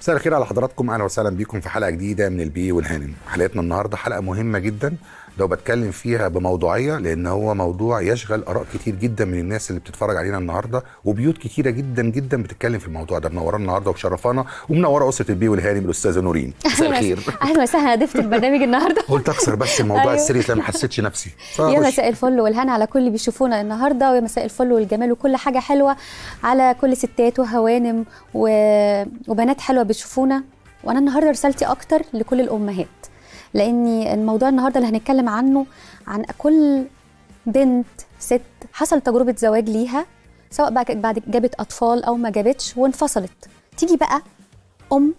مساء الخير على حضراتكم اهلا وسهلا بيكم في حلقه جديده من البي والهانم حلقتنا النهارده حلقه مهمه جدا لو بتكلم فيها بموضوعيه لان هو موضوع يشغل اراء كتير جدا من الناس اللي بتتفرج علينا النهارده وبيوت كتيره جدا جدا بتتكلم في الموضوع ده منورانا النهارده ومشرفانا ومنوره اسره البي والهانم الاستاذه نورين مساء الخير اهلا وسهلا ضيفه البرنامج النهارده قلت اكسر بس الموضوع أيوه. السيريس لما حسيتش نفسي يا فخش. مساء الفل والهنا على كل اللي بيشوفونا النهارده ويا مساء الفل والجمال وكل حاجه حلوه على كل ستات وهوانم و... وبنات حلوه بيشوفونا وانا النهارده رسالتي اكتر لكل الامهات لاني الموضوع النهارده اللي هنتكلم عنه عن كل بنت ست حصل تجربه زواج ليها سواء بقى كانت بعد جابت اطفال او ما جابتش وانفصلت تيجي بقى ام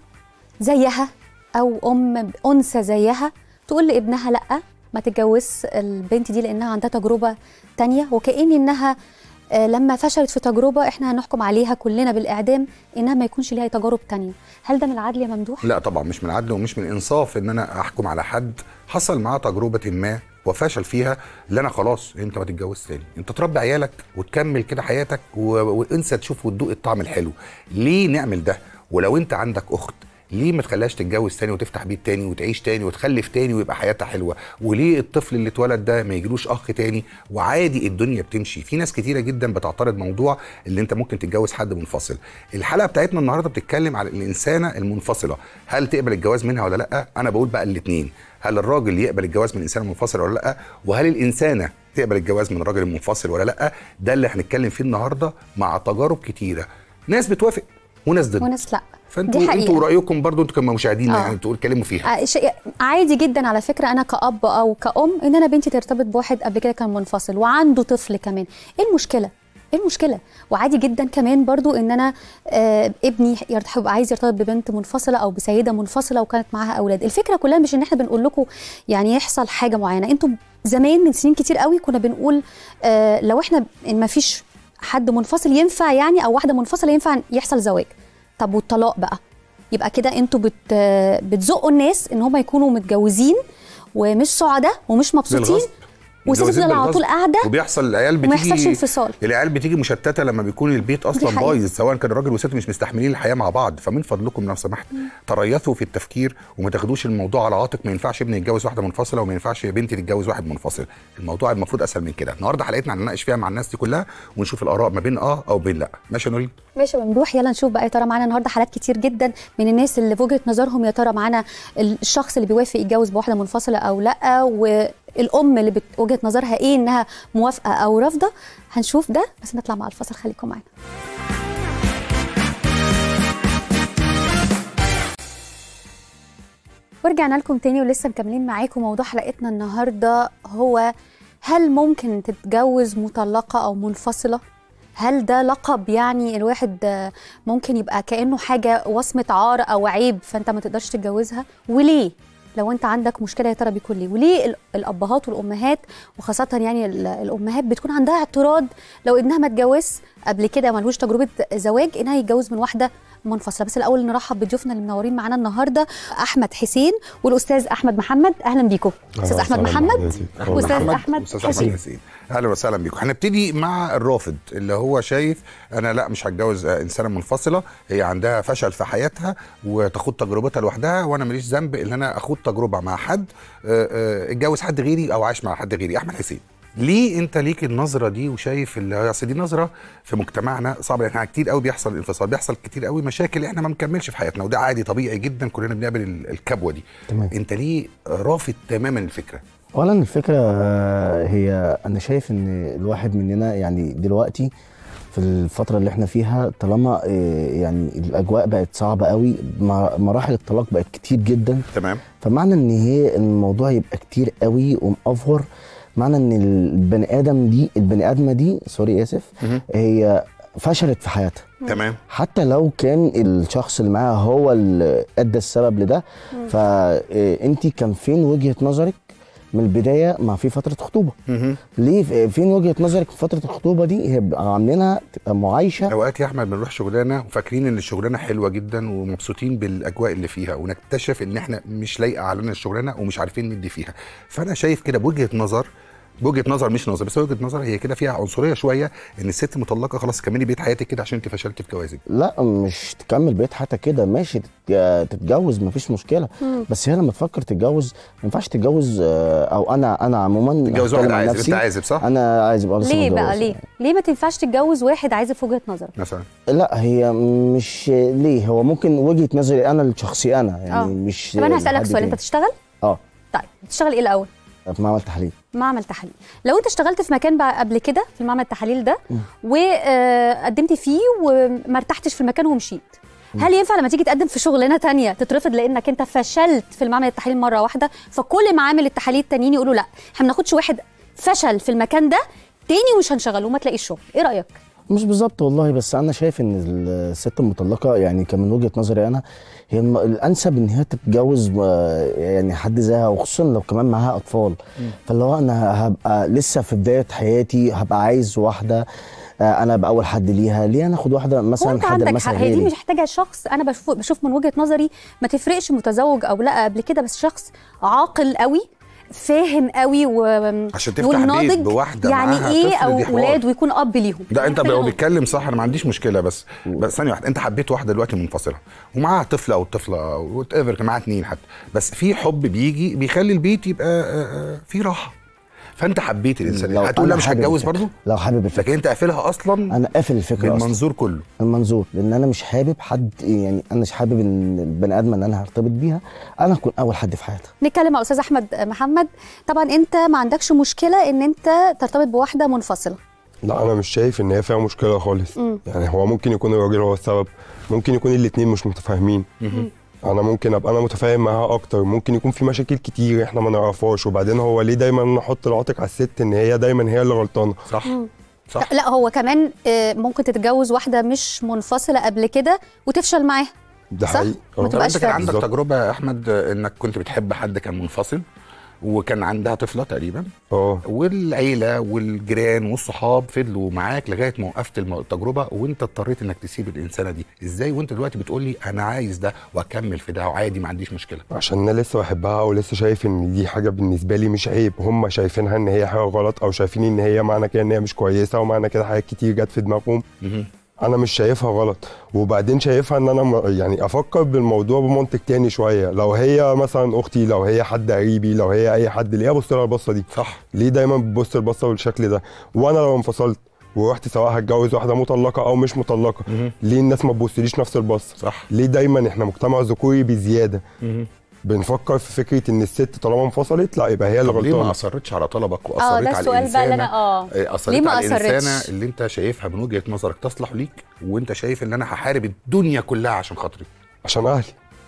زيها او ام انثى زيها تقول لابنها لا ما تتجوز البنت دي لانها عندها تجربه تانية وكأن انها آه، لما فشلت في تجربه احنا هنحكم عليها كلنا بالاعدام انها ما يكونش ليها تجارب تانية هل ده من العدل يا ممدوح لا طبعا مش من العدل ومش من الانصاف ان انا احكم على حد حصل معاه تجربه ما وفشل فيها اللي انا خلاص انت ما تتجوز تاني انت تربي عيالك وتكمل كده حياتك و... وانسى تشوف وتدوق الطعم الحلو ليه نعمل ده ولو انت عندك اخت ليه ما تخليهاش تتجوز تاني وتفتح بيت تاني وتعيش تاني وتخلف تاني ويبقى حياتها حلوه وليه الطفل اللي اتولد ده ما يجيلوش اخ تاني وعادي الدنيا بتمشي في ناس كتيره جدا بتعترض موضوع اللي انت ممكن تتجوز حد منفصل الحلقه بتاعتنا النهارده بتتكلم على الانسانه المنفصله هل تقبل الجواز منها ولا لا انا بقول بقى الاثنين هل الراجل يقبل الجواز من الانسان المنفصل ولا لا وهل الانسانه تقبل الجواز من الراجل المنفصل ولا لا ده اللي هنتكلم فيه النهارده مع تجارب كتيره ناس بتوافق وناس ضد وناس لا فانتوا دي حقيقة. انتوا رايكم برضو انتوا كمشاهدين آه. يعني تقول كلموا فيها آه، شيء عادي جدا على فكره انا كاب او كأم ان انا بنتي ترتبط بواحد قبل كده كان منفصل وعنده طفل كمان ايه المشكله ايه المشكله وعادي جدا كمان برضو ان انا آه ابني يرتح- يبقى عايز يرتبط ببنت منفصله او بسيده منفصله وكانت معاها اولاد الفكره كلها مش ان احنا بنقول لكم يعني يحصل حاجه معينه انتوا زمان من سنين كتير قوي كنا بنقول آه لو احنا ان ما فيش حد منفصل ينفع يعني او واحده منفصله ينفع يحصل زواج طب والطلاق بقى يبقى كده انتوا بت بتزقوا الناس ان هم يكونوا متجوزين ومش سعداء ومش مبسوطين بالغصب. والست متجوزين تفضل على بالغصب. طول قاعده وبيحصل العيال وما بتيجي يحصلش انفصال العيال بتيجي مشتته لما بيكون البيت اصلا حقيقة. بايظ سواء كان الراجل والست مش مستحملين الحياه مع بعض فمن فضلكم لو سمحت تريثوا في التفكير وما تاخدوش الموضوع على عاتق ما ينفعش ابني يتجوز واحده منفصله وما ينفعش بنتي تتجوز واحد منفصل الموضوع المفروض اسهل من كده النهارده حلقتنا هنناقش فيها مع الناس دي كلها ونشوف الاراء ما بين اه او بين لا ماشي يا نورين ماشي يا ممدوح يلا نشوف بقى يا ترى معانا النهارده حالات كتير جدا من الناس اللي في وجهه نظرهم يا ترى معانا الشخص اللي بيوافق يتجوز بواحده منفصله او لا والام اللي بت- وجهه نظرها ايه انها موافقه او رافضه هنشوف ده بس نطلع مع الفصل خليكم معانا ورجعنا لكم تاني ولسه مكملين معاكم موضوع حلقتنا النهارده هو هل ممكن تتجوز مطلقه او منفصله هل ده لقب يعني الواحد آه، ممكن يبقى كانه حاجه وصمه عار او عيب فانت ما تقدرش تتجوزها وليه لو انت عندك مشكله يا ترى بيكون ليه وليه ال- الابهات والامهات وخاصه يعني ال- الامهات بتكون عندها اعتراض لو ابنها ما اتجوز قبل كده ملهوش تجربه زواج انها يتجوز من واحده منفصله بس الاول نرحب بضيوفنا اللي منورين معانا النهارده احمد حسين والاستاذ احمد محمد اهلا بيكم استاذ احمد محمد واستاذ احمد استاذ احمد حسين حسين اهلا وسهلا بيكم هنبتدي مع الرافض اللي هو شايف انا لا مش هتجوز آه، انسانه منفصله هي عندها فشل في حياتها وتاخد تجربتها لوحدها وانا ماليش ذنب ان انا اخد تجربه مع حد آه، آه، اتجوز حد غيري او عايش مع حد غيري احمد حسين ليه انت ليك النظره دي وشايف اللي هي اصل دي نظره في مجتمعنا صعبه احنا كتير قوي بيحصل انفصال بيحصل كتير قوي مشاكل احنا ما بنكملش في حياتنا وده عادي طبيعي جدا كلنا بنقابل ال- الكبوه دي تمام. انت ليه رافض تماما الفكره اولا الفكره آه، هي انا شايف ان الواحد مننا يعني دلوقتي في الفتره اللي احنا فيها طالما آه، يعني الاجواء بقت صعبه قوي مع- مراحل الطلاق بقت كتير جدا تمام فمعنى ان هي الموضوع يبقى كتير قوي ومأفور معنى ان البني ادم دي البني ادمه دي سوري اسف مهم. هي فشلت في حياتها تمام حتى لو كان الشخص اللي معاها هو اللي ادى السبب لده فانت كان فين وجهه نظرك من البدايه ما في فتره خطوبه مهم. ليه فين وجهه نظرك في فتره الخطوبه دي هي بقى عاملينها تبقى معايشه اوقات يا احمد بنروح شغلانه وفاكرين ان الشغلانه حلوه جدا ومبسوطين بالاجواء اللي فيها ونكتشف ان احنا مش لايقه علينا الشغلانه ومش عارفين ندي فيها فانا شايف كده بوجهه نظر بوجهه نظر مش نظر بس وجهه نظر هي كده فيها عنصريه شويه ان الست مطلقه خلاص كملي بيت حياتك كده عشان انت فشلتي في جوازك لا مش تكمل بيت حياتك كده ماشي تت- تتجوز مفيش مشكله بس هي لما تفكر تتجوز ما ينفعش تتجوز آه، او انا انا عموما تتجوز هتكلم واحد عن عازب نفسي. انت عازب صح؟ انا عايز ابقى لسه ليه بقى متجوز. ليه ليه ما تنفعش تتجوز واحد عايز في وجهه نظرك مثلا لا هي مش ليه هو ممكن وجهه نظري انا الشخصي انا يعني آه. مش طب انا هسالك لحد سؤال تاني. انت بتشتغل اه طيب بتشتغل ايه الاول في معمل تحليل معمل تحاليل لو انت اشتغلت في مكان بقى قبل كده في المعمل التحاليل ده وقدمت فيه وما ارتحتش في المكان ومشيت هل ينفع لما تيجي تقدم في شغلانه تانية تترفض لانك انت فشلت في المعمل التحاليل مره واحده فكل معامل التحاليل التانيين يقولوا لا احنا ما بناخدش واحد فشل في المكان ده تاني ومش هنشغله وما تلاقيش شغل ايه رايك مش بالظبط والله بس انا شايف ان الست المطلقه يعني كان من وجهه نظري انا هي الم- الانسب ان هي تتجوز آه، يعني حد زيها وخصوصا لو كمان معاها اطفال فاللي هو انا هبقى لسه في بدايه حياتي هبقى عايز واحده آه، انا ابقى اول حد ليها ليه انا اخد واحده هو مثلا انت حد عندك مثلا حق هي دي غيري مش محتاجه شخص انا بشوف بشوف من وجهه نظري ما تفرقش متزوج او لا قبل كده بس شخص عاقل قوي فاهم قوي و عشان تفتح والناضج بيت بواحدة يعني معاها ايه طفل او دي حوار. ولاد ويكون اب ليهم ده انت محتاجة لو نضج. بيتكلم صح انا ما عنديش مشكله بس بس ثانيه واحده انت حبيت واحده دلوقتي منفصله ومعاها طفل او طفله او وات ايفر معاها اتنين حتى بس في حب بيجي بيخلي البيت يبقى آه، آه، فيه راحه فانت حبيت الانسان لو هتقول أنا لا مش حابب هتجوز الفكرة. برضه لو حابب الفكره لكن انت قافلها اصلا انا قافل الفكره اصلا بالمنظور كله المنظور لان انا مش حابب حد يعني انا مش حابب ان البني ادم اللي انا هرتبط بيها انا اكون اول حد في حياتها نتكلم مع استاذ احمد محمد طبعا انت ما عندكش مشكله ان انت ترتبط بواحده منفصله لا انا مش شايف ان هي فيها مشكله خالص يعني هو ممكن يكون الراجل هو السبب ممكن يكون الاتنين مش متفاهمين انا ممكن ابقى انا متفاهم معاها اكتر ممكن يكون في مشاكل كتير احنا ما نعرفهاش وبعدين هو ليه دايما نحط العاتق على الست ان هي دايما هي اللي غلطانه صح صح لا هو كمان آه، ممكن تتجوز واحده مش منفصله قبل كده وتفشل معاها ده صح؟ حقيقي ما آه. طب تبقاش انت كان فاهم. عندك بالظبط. تجربه يا احمد آه، انك كنت بتحب حد كان منفصل وكان عندها طفله تقريبا اه والعيله والجيران والصحاب فضلوا معاك لغايه ما وقفت الم- التجربه وانت اضطريت انك تسيب الانسانه دي ازاي وانت دلوقتي بتقول لي انا عايز ده واكمل في ده وعادي ما عنديش مشكله عشان انا لسه بحبها ولسه شايف ان دي حاجه بالنسبه لي مش عيب هم شايفينها ان هي حاجه غلط او شايفين ان هي معنى كده ان هي مش كويسه ومعنى كده حاجات كتير جت في دماغهم مهم. انا مش شايفها غلط وبعدين شايفها ان انا م- يعني افكر بالموضوع بمنطق تاني شويه لو هي مثلا اختي لو هي حد قريبي لو هي اي حد ليه ابص لها البصه دي صح ليه دايما بتبص البصه بالشكل ده وانا لو انفصلت ورحت سواء هتجوز واحده مطلقه او مش مطلقه مهم. ليه الناس ما تبصليش نفس البصه صح ليه دايما احنا مجتمع ذكوري بزياده مهم. بنفكر في فكره ان الست طالما انفصلت لا يبقى هي اللي طب ليه ما غلطانه اصرتش على طلبك اه واصريت ده على السؤال بقى اللي انا اه إيه، ليه اصريت ما على الانسانه أصرتش؟ اللي انت شايفها من وجهه نظرك تصلح ليك وانت شايف ان انا هحارب الدنيا كلها عشان خاطري عشان اهلي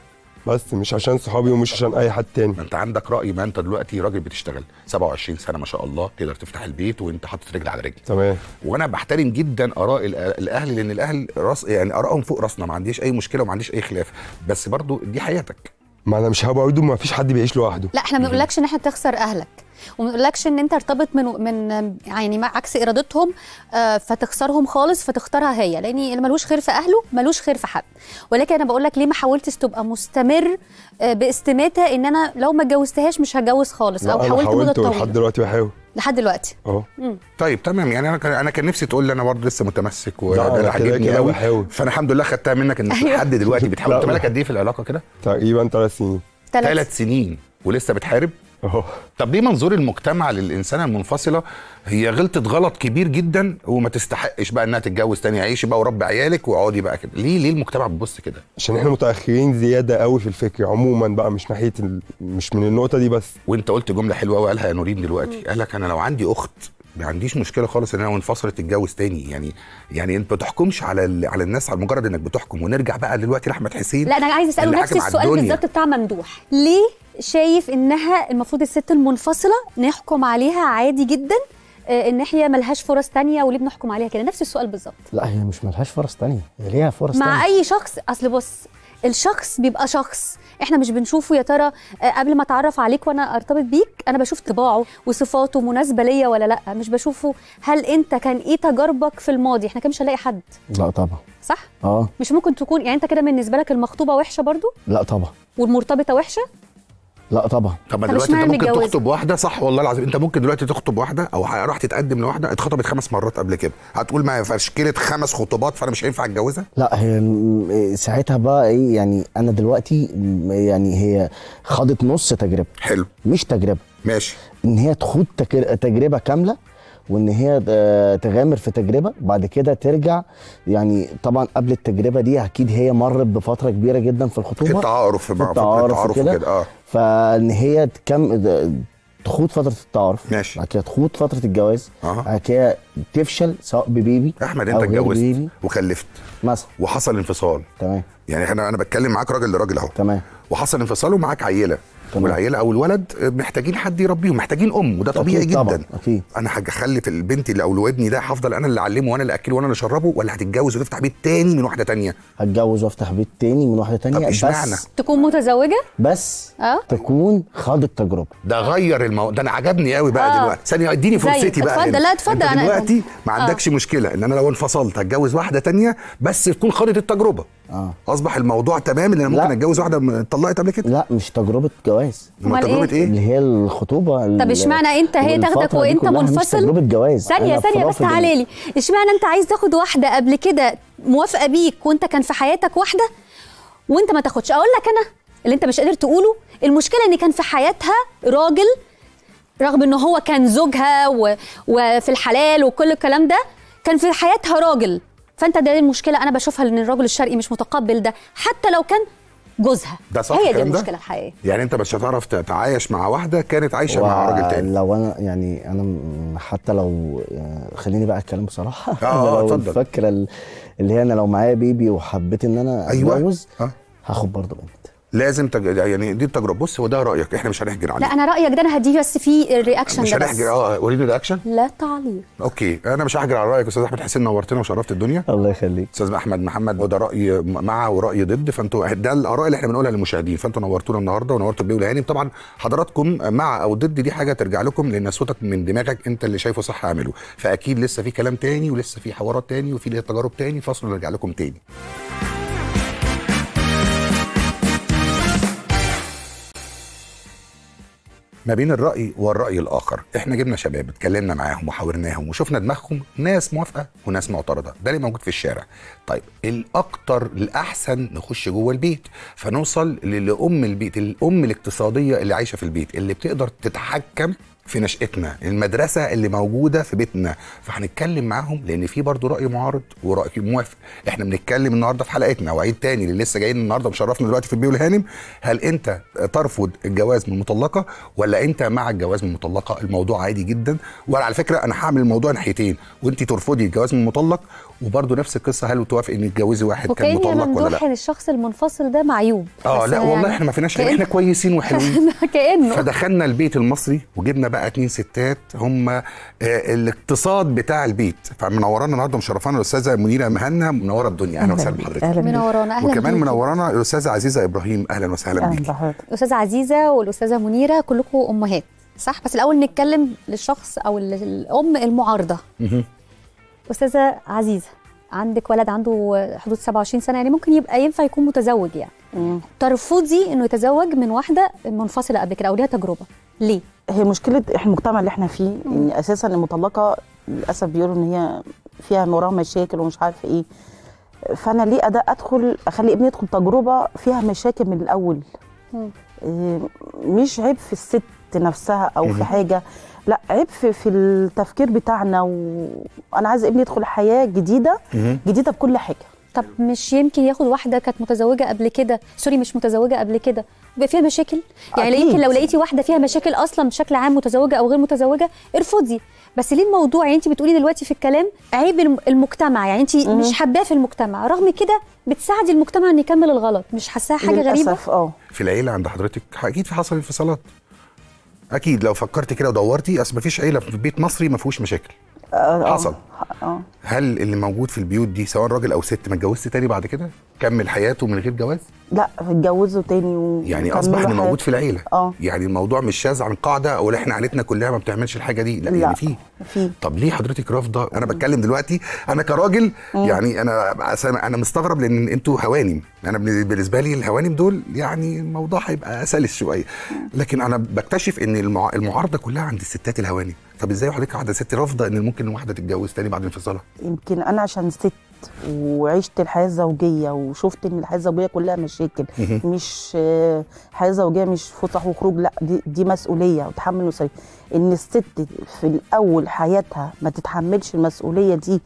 بس مش عشان صحابي ومش عشان اي حد تاني ما انت عندك راي ما انت دلوقتي راجل بتشتغل 27 سنه ما شاء الله تقدر تفتح البيت وانت حاطط رجل على رجل تمام وانا بحترم جدا اراء الأ- الاهل لان الاهل راس يعني ارائهم فوق راسنا ما عنديش اي مشكله وما عنديش اي خلاف بس برضو دي حياتك ما انا مش هبقى برضه ما فيش حد بيعيش لوحده لا احنا ما بنقولكش ان احنا تخسر اهلك وما بنقولكش ان انت ارتبط من من يعني مع عكس ارادتهم آه، فتخسرهم خالص فتختارها هي لان اللي ملوش خير في اهله ملوش خير في حد ولكن انا بقول لك ليه ما حاولتش تبقى مستمر آه، باستماته ان انا لو ما اتجوزتهاش مش هتجوز خالص لا او انا حاولت مده حاولت ولحد طويله دلوقتي بحاول لحد دلوقتي اه طيب تمام يعني انا كان انا كان نفسي تقول لي انا برضه لسه متمسك لا، وده أنا اللي كده عاجبني كده قوي بحاول. فانا الحمد لله خدتها منك ان أيوه. لحد دلوقتي بتحاول لا، انت بالك لا. قد ايه في العلاقه كده؟ تقريبا ثلاث سنين ثلاث سنين ولسه بتحارب اه طب ليه منظور المجتمع للانسانه المنفصله هي غلطت غلط كبير جدا وما تستحقش بقى انها تتجوز تاني عيشي بقى وربي عيالك واقعدي بقى كده ليه ليه المجتمع بيبص كده عشان احنا متاخرين زياده قوي في الفكر عموما بقى مش ناحيه ال... مش من النقطه دي بس وانت قلت جمله حلوه قوي قالها يا نورين دلوقتي قال لك انا لو عندي اخت ما عنديش مشكله خالص ان انا انفصلت تتجوز تاني يعني يعني انت ما بتحكمش على ال- على الناس على مجرد انك بتحكم ونرجع بقى دلوقتي لاحمد حسين لا انا عايز اساله اللي نفس حاكم على السؤال الدنيا. بالظبط بتاع ممدوح ليه شايف انها المفروض الست المنفصله نحكم عليها عادي جدا آه، ان هي ملهاش فرص تانية وليه بنحكم عليها كده نفس السؤال بالظبط لا هي مش ملهاش فرص تانية هي ليها فرص مع تانية اي شخص اصل بص الشخص بيبقى شخص احنا مش بنشوفه يا ترى آه، قبل ما اتعرف عليك وانا ارتبط بيك انا بشوف طباعه وصفاته مناسبه ليا ولا لا مش بشوفه هل انت كان ايه تجاربك في الماضي احنا كده مش هنلاقي حد لا طبعا صح اه مش ممكن تكون يعني انت كده بالنسبه لك المخطوبه وحشه برضو لا طبعا والمرتبطه وحشه لا طبعا طب ما طب دلوقتي انت اشمعنى ممكن متجوزة؟ تخطب واحده صح والله العظيم انت ممكن دلوقتي تخطب واحده او راح تتقدم لواحده اتخطبت خمس مرات قبل كده هتقول ما فشكلت خمس خطوبات فانا مش هينفع اتجوزها لا هي م- ساعتها بقى ايه يعني انا دلوقتي م- يعني هي خاضت نص تجربه حلو مش تجربه ماشي ان هي تخوض تك- تجربه كامله وان هي آه، تغامر في تجربه بعد كده ترجع يعني طبعا قبل التجربه دي اكيد هي مرت بفتره كبيره جدا في الخطوبه التعارف في مع- التعارف التعارف وكده وكده، اه. فان هي تكم تخوض فتره التعارف ماشي. بعد كده تخوض فتره الجواز أها. بعد كده تفشل سواء ببيبي احمد أو انت غير اتجوزت بيبي وخلفت مثلا وحصل انفصال تمام يعني احنا انا بتكلم معاك راجل لراجل اهو تمام وحصل انفصال ومعاك عيله تمام. والعيله او الولد محتاجين حد يربيهم محتاجين ام وده طبيعي أكيد طبعاً، جدا أكيد. انا هخلي في البنت اللي او لابني ده هفضل انا اللي اعلمه وانا اللي اكله وانا اللي اشربه ولا هتتجوز وتفتح بيت تاني من واحده تانية هتجوز وافتح بيت تاني من واحده طب تانية اشمعنى؟ بس تكون متزوجه بس اه تكون خاضت تجربه ده غير المو... ده انا عجبني قوي بقى آه. دلوقتي ثانيه اديني زي- فرصتي بقى اتفضل، هنا. لا، اتفضل، انت أنا- دلوقتي ما آه. عندكش مشكله ان انا لو انفصلت هتجوز واحده تانية بس تكون خاضت التجربه اه اصبح الموضوع تمام ان انا ممكن لا. اتجوز واحده م- اتطلقت قبل كده لا مش تجربه جواز ما أمال تجربه إيه؟ ايه, اللي هي الخطوبه طب اشمعنى انت هي تاخدك وانت منفصل مش تجربه جواز ثانيه أنا ثانيه بس فرافض ال- تعالى لي اشمعنى انت عايز تاخد واحده قبل كده موافقه بيك وانت كان في حياتك واحده وانت ما تاخدش اقول لك انا اللي انت مش قادر تقوله المشكله ان كان في حياتها راجل رغم ان هو كان زوجها و... وفي الحلال وكل الكلام ده كان في حياتها راجل فانت ده المشكله انا بشوفها ان الراجل الشرقي مش متقبل ده حتى لو كان جوزها ده صح هي دي الكلام ده؟ المشكله الحقيقيه يعني انت مش هتعرف تتعايش مع واحده كانت عايشه مع راجل تاني لو انا يعني انا م- حتى لو يعني خليني بقى اتكلم بصراحه آه، أنا آه، لو اتفضل. الفكره ال- اللي هي انا لو معايا بيبي وحبيت ان انا أيوة. اتجوز آه. هاخد برضه بنت لازم تج... يعني دي التجربه بص هو ده رايك احنا مش هنحجر عليه لا انا رايك ده انا هديه بس في الرياكشن مش ده بس هنحجر اه وريني الاكشن لا تعليق اوكي انا مش هحجر على رايك استاذ احمد حسين نورتنا وشرفت الدنيا الله يخليك استاذ احمد محمد وده راي مع وراي ضد فانتوا ده الاراء اللي احنا بنقولها للمشاهدين فانتوا نورتونا النهارده ونورتوا البيه والهاني طبعا حضراتكم مع او ضد دي حاجه ترجع لكم لان صوتك من دماغك انت اللي شايفه صح اعمله فاكيد لسه في كلام تاني ولسه في حوارات تاني وفي تجارب تاني فاصل ونرجع لكم تاني ما بين الرأي والرأي الآخر احنا جبنا شباب اتكلمنا معاهم وحاورناهم وشفنا دماغهم ناس موافقة وناس معترضة ده اللي موجود في الشارع طيب الأكتر الأحسن نخش جوه البيت فنوصل ل- لأم البيت الأم الاقتصادية اللي عايشة في البيت اللي بتقدر تتحكم في نشأتنا المدرسة اللي موجودة في بيتنا فهنتكلم معاهم لأن في برضه رأي معارض ورأي موافق احنا بنتكلم النهارده في حلقتنا وعيد تاني اللي لسه جايين النهارده مشرفنا دلوقتي في البيه والهانم هل انت ترفض الجواز من المطلقة ولا انت مع الجواز من المطلقة الموضوع عادي جدا وانا على فكرة انا هعمل الموضوع ناحيتين وانت ترفضي الجواز من المطلق وبرضه نفس القصة هل توافق ان تتجوزي واحد كان وكأني مطلق ولا ممدوح لا ان الشخص المنفصل ده معيوب اه بس لا يعني والله احنا ما فيناش كأن- احنا كويسين وحلوين كأنه فدخلنا البيت المصري وجبنا بقى اتنين ستات هم آه، الاقتصاد بتاع البيت فمنورانا النهارده مشرفانا الاستاذه منيره مهنا منوره الدنيا اهلا وسهلا بحضرتك اهلا بيك. منورانا اهلا وكمان بيكي. منورانا الاستاذه عزيزه ابراهيم اهلا وسهلا اهلا بيكي بحضرتك الاستاذه عزيزه والاستاذه منيره كلكم امهات صح بس الاول نتكلم للشخص او ال- الام المعارضه مهم. استاذه عزيزه عندك ولد عنده حدود 27 سنه يعني ممكن يبقى ينفع يكون متزوج يعني مم. ترفضي انه يتزوج من واحده منفصله قبل كده او ليها تجربه ليه هي مشكله المجتمع اللي احنا فيه ان اساسا المطلقه للاسف بيقولوا ان هي فيها من وراها مشاكل ومش عارفه ايه فانا ليه أدا ادخل اخلي ابني يدخل تجربه فيها مشاكل من الاول مم. إيه، مش عيب في الست نفسها او في حاجه لا عيب في, في التفكير بتاعنا وانا عايزه ابني يدخل حياه جديده مهم. جديده بكل حاجه طب مش يمكن ياخد واحده كانت متزوجه قبل كده سوري مش متزوجه قبل كده يبقى فيها مشاكل يعني أكيد. يمكن لو لقيتي واحده فيها مشاكل اصلا بشكل عام متزوجه او غير متزوجه ارفضي بس ليه الموضوع يعني انت بتقولي دلوقتي في الكلام عيب الم- المجتمع يعني انت مهم. مش حباه في المجتمع رغم كده بتساعدي المجتمع ان يكمل الغلط مش حاساها حاجه غريبه للاسف اه في العيله عند حضرتك اكيد في حصل انفصالات اكيد لو فكرتي كده ودورتي اصل مفيش عيله في بيت مصري ما فيهوش مشاكل آه، آه. حصل. اه هل اللي موجود في البيوت دي سواء راجل او ست ما اتجوزت تاني بعد كده كمل حياته من غير جواز لا اتجوزوا تاني و يعني وكملوا اصبح ان حياتهم. موجود في العيله اه يعني الموضوع مش شاذ عن قاعده او احنا عيلتنا كلها ما بتعملش الحاجه دي لا, لا. يعني في في طب ليه حضرتك رافضه انا بتكلم دلوقتي انا كراجل يعني انا أصل انا مستغرب لان انتوا هوانم انا بالنسبه لي الهوانم دول يعني الموضوع هيبقى سلس شويه لكن انا بكتشف ان المع- المعارضه كلها عند الستات الهوانم طب ازاي حضرتك واحده ست رافضه ان ممكن واحده تتجوز تاني بعد انفصالها يمكن انا عشان ست وعشت الحياه الزوجيه وشفت ان الحياه الزوجيه كلها مشاكل مهم. مش آه، حياه زوجيه مش فسح وخروج لا دي, دي مسؤوليه وتحمل مسؤوليه ان الست في الاول حياتها ما تتحملش المسؤوليه دي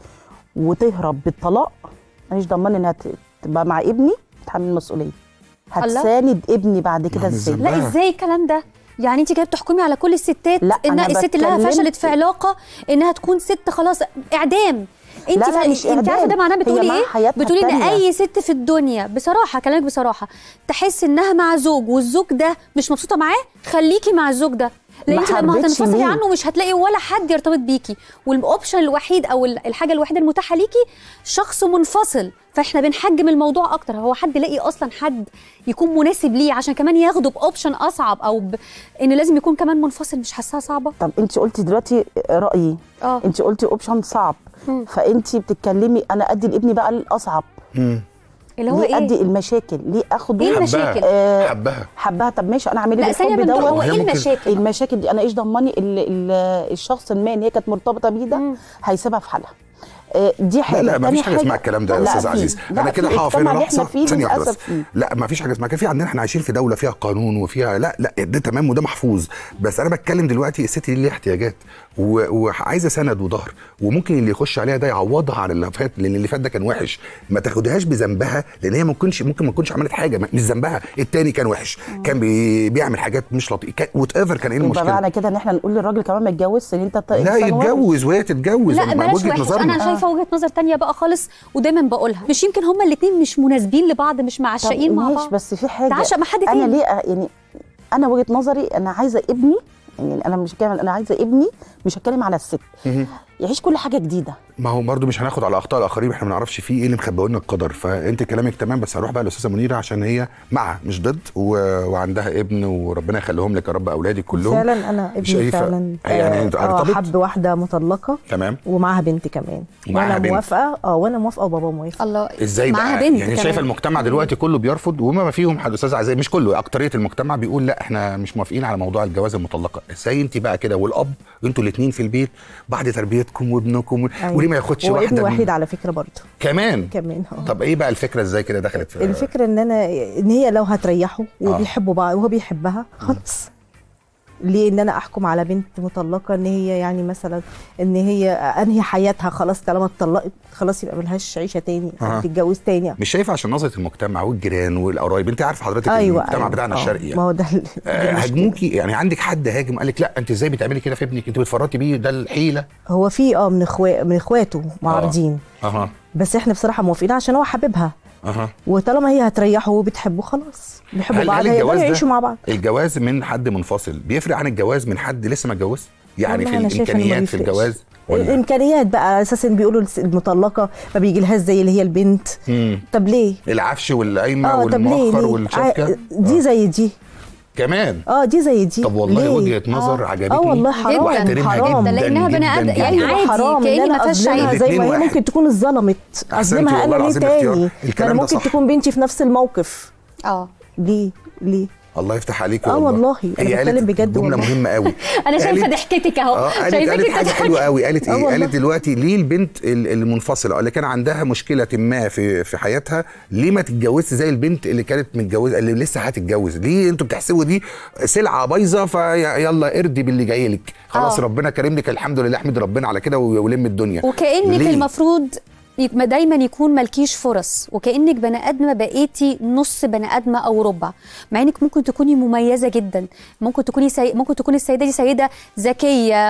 وتهرب بالطلاق انا مش ضمن انها ت- تبقى مع ابني تحمل المسؤوليه الله. هتساند ابني بعد كده نعم، ازاي بالظبط. لا بقى. ازاي الكلام ده يعني انت كده بتحكمي على كل الستات لا، ان أنا الست اللي بتكلم- فشلت في علاقه انها تكون ست خلاص اعدام انت لا، لا، فا- مش انت عارفه إعدام. ده معناه هي بتقولي مع ايه حياتها بتقولي ان التانية. اي ست في الدنيا بصراحه كلامك بصراحه تحس انها مع زوج والزوج ده مش مبسوطه معاه خليكي مع الزوج ده لان ما انت لما حبيتش هتنفصلي ليه؟ عنه مش هتلاقي ولا حد يرتبط بيكي والاوبشن الوحيد او ال- الحاجه الوحيده المتاحه ليكي شخص منفصل فاحنا بنحجم الموضوع اكتر هو حد يلاقي اصلا حد يكون مناسب ليه عشان كمان ياخده باوبشن اصعب او ب... ان لازم يكون كمان منفصل مش حاساها صعبه طب انت قلتي دلوقتي رايي اه انت قلتي اوبشن صعب مم. فانت بتتكلمي انا ادي لابني بقى الاصعب اللي هو ليه ايه ادي المشاكل ليه اخده ايه المشاكل؟ آه، حبها حبها طب ماشي انا اعمل ايه لا ثانيه بالحب بنقول دوت هو هي ايه ممكن- المشاكل المشاكل دي انا ايش ضمني ال- ال- الشخص ما ان هي كانت مرتبطه بيه ده مم. هيسيبها في حالها آه، دي حاجه لا لا ما تاني فيش حاجه اسمها الكلام ده يا لا، استاذ في. عزيز لا، انا كده في هقف هنا المجتمع اللي احنا لحظه فيه ثانيه واحده بس للأسف فيه. لا ما فيش حاجه اسمها كده في عندنا احنا عايشين في دوله فيها قانون وفيها لا لا ده تمام وده محفوظ بس انا بتكلم دلوقتي الست دي ليها احتياجات و- وعايزه سند وظهر وممكن اللي يخش عليها ده يعوضها عن اللي فات لان اللي فات ده كان وحش ما تاخدهاش بذنبها لان هي ممكنش ممكن ما تكونش عملت حاجه مش ذنبها التاني كان وحش كان بي بيعمل حاجات مش لطيفه وات ايفر كان ايه يبقى المشكله معنى كده ان احنا نقول للراجل كمان ما يتجوزش ان انت ط- لا إنسان وحش. يتجوز وهي تتجوز لا أنا بلاش وجهه وحش نظرنا انا شايفه وجهه نظر تانية بقى خالص ودايما بقولها مش يمكن هما الاثنين مش مناسبين لبعض مش طب معشقين مع ماشي بعض بس في حاجه تعشق مع حد انا تاني ليه أ- يعني انا وجهه نظري انا عايزه ابني يعني انا مش هتكلم انا عايزه ابني مش هتكلم على الست يعيش كل حاجه جديده ما هو برضه مش هناخد على اخطاء الاخرين احنا ما نعرفش فيه ايه اللي مخبيه لنا القدر فانت كلامك تمام بس هروح بقى للاستاذه منيره عشان هي مع مش ضد و... وعندها ابن وربنا يخليهم لك يا رب اولادك كلهم فعلا انا ابني شايفة- فعلا يعني انت آه، ارتبط؟ حب واحده مطلقه تمام ومعاها بنت كمان ومعاها وانا بنت. موافقه اه وانا موافقه وبابا موافق الله ازاي معاها بقى بنت يعني كمان. شايفه المجتمع دلوقتي كله بيرفض وما فيهم حد استاذ عزيز مش كله اكتريه المجتمع بيقول لا احنا مش موافقين على موضوع الجواز المطلقه ازاي انت بقى كده والاب انتوا الاثنين في البيت بعد تربيتكم وابنكم أيوة. وليه ما ياخدش وابن واحده وحيد من- على فكره برضه كمان كمان اه طب ايه بقى الفكره ازاي كده دخلت في الفكره ان انا ان هي لو هتريحه وبيحبوا بعض وهو بيحبها خلاص ليه ان انا احكم على بنت مطلقه ان هي يعني مثلا ان هي انهي حياتها خلاص طالما اتطلقت خلاص يبقى ملهاش عيشه تاني أها. او تتجوز تاني مش شايفه عشان نظره المجتمع والجيران والقرايب انت عارف حضرتك ايوه المجتمع أيوة. بتاعنا آه. الشرقي يعني. ما هو ده ال- آه، دي المشكلة. هاجموكي يعني عندك حد هاجم قال لك لا انت ازاي بتعملي كده في ابنك انت بتفرطي بيه ده الحيله هو في اه من اخوات من اخواته معارضين اها بس احنا بصراحه موافقين عشان هو حاببها اها وطالما هي هتريحه وبتحبه خلاص بيحبوا هل- بعض هل هيقدروا الجواز ده- يعيشوا مع بعض الجواز من حد منفصل بيفرق عن الجواز من حد لسه ما اتجوزش يعني في والله أنا شايفة إنه ما الامكانيات في بيفرقش. الجواز ولا الامكانيات بقى اساسا بيقولوا الس- المطلقه ما بيجيلهاش زي اللي هي البنت مم. طب ليه العفش والقايمه اه طب ليه والمؤخر ليه والشبكه ع- دي زي دي كمان اه دي زي دي طب والله ليه؟ وجهه نظر آه. عجبتني اه والله حرام واحترمها حرام جدا لأنها بني جدا آدم- جدا. يعني عادي، حرام كأني ان ما انا فيهاش اظلمها عيب. زي الاتنين ما هي واحد. ممكن تكون اتظلمت أحسنتي اظلمها والله انا ليه العظيم اختيار. تاني الكلام انا ده ممكن صح. تكون بنتي في نفس الموقف اه ليه ليه الله يفتح عليك آه والله، أنا هي بتكلم قالت بجد جمله والله. مهمه قوي انا شايفه قالت- ضحكتك اهو اه قالت شايفاكي قالت حاجه بتضحكي. حلوه قوي قالت آه ايه والله. قالت دلوقتي ليه البنت ال- المنفصله اللي كان عندها مشكله ما في في حياتها ليه ما تتجوزش زي البنت اللي كانت متجوزه اللي لسه هتتجوز ليه انتوا بتحسبوا دي سلعه بايظه فيلا ارضي باللي جاي لك خلاص آه. ربنا كرم لك الحمد لله احمد ربنا على كده ولم الدنيا وكانك ليه؟ المفروض يك- ما دايما يكون مالكيش فرص وكانك بني ادمه بقيتي نص بني ادمه او ربع مع انك ممكن تكوني مميزه جدا ممكن تكوني سي... ممكن تكون السيده دي سيده ذكيه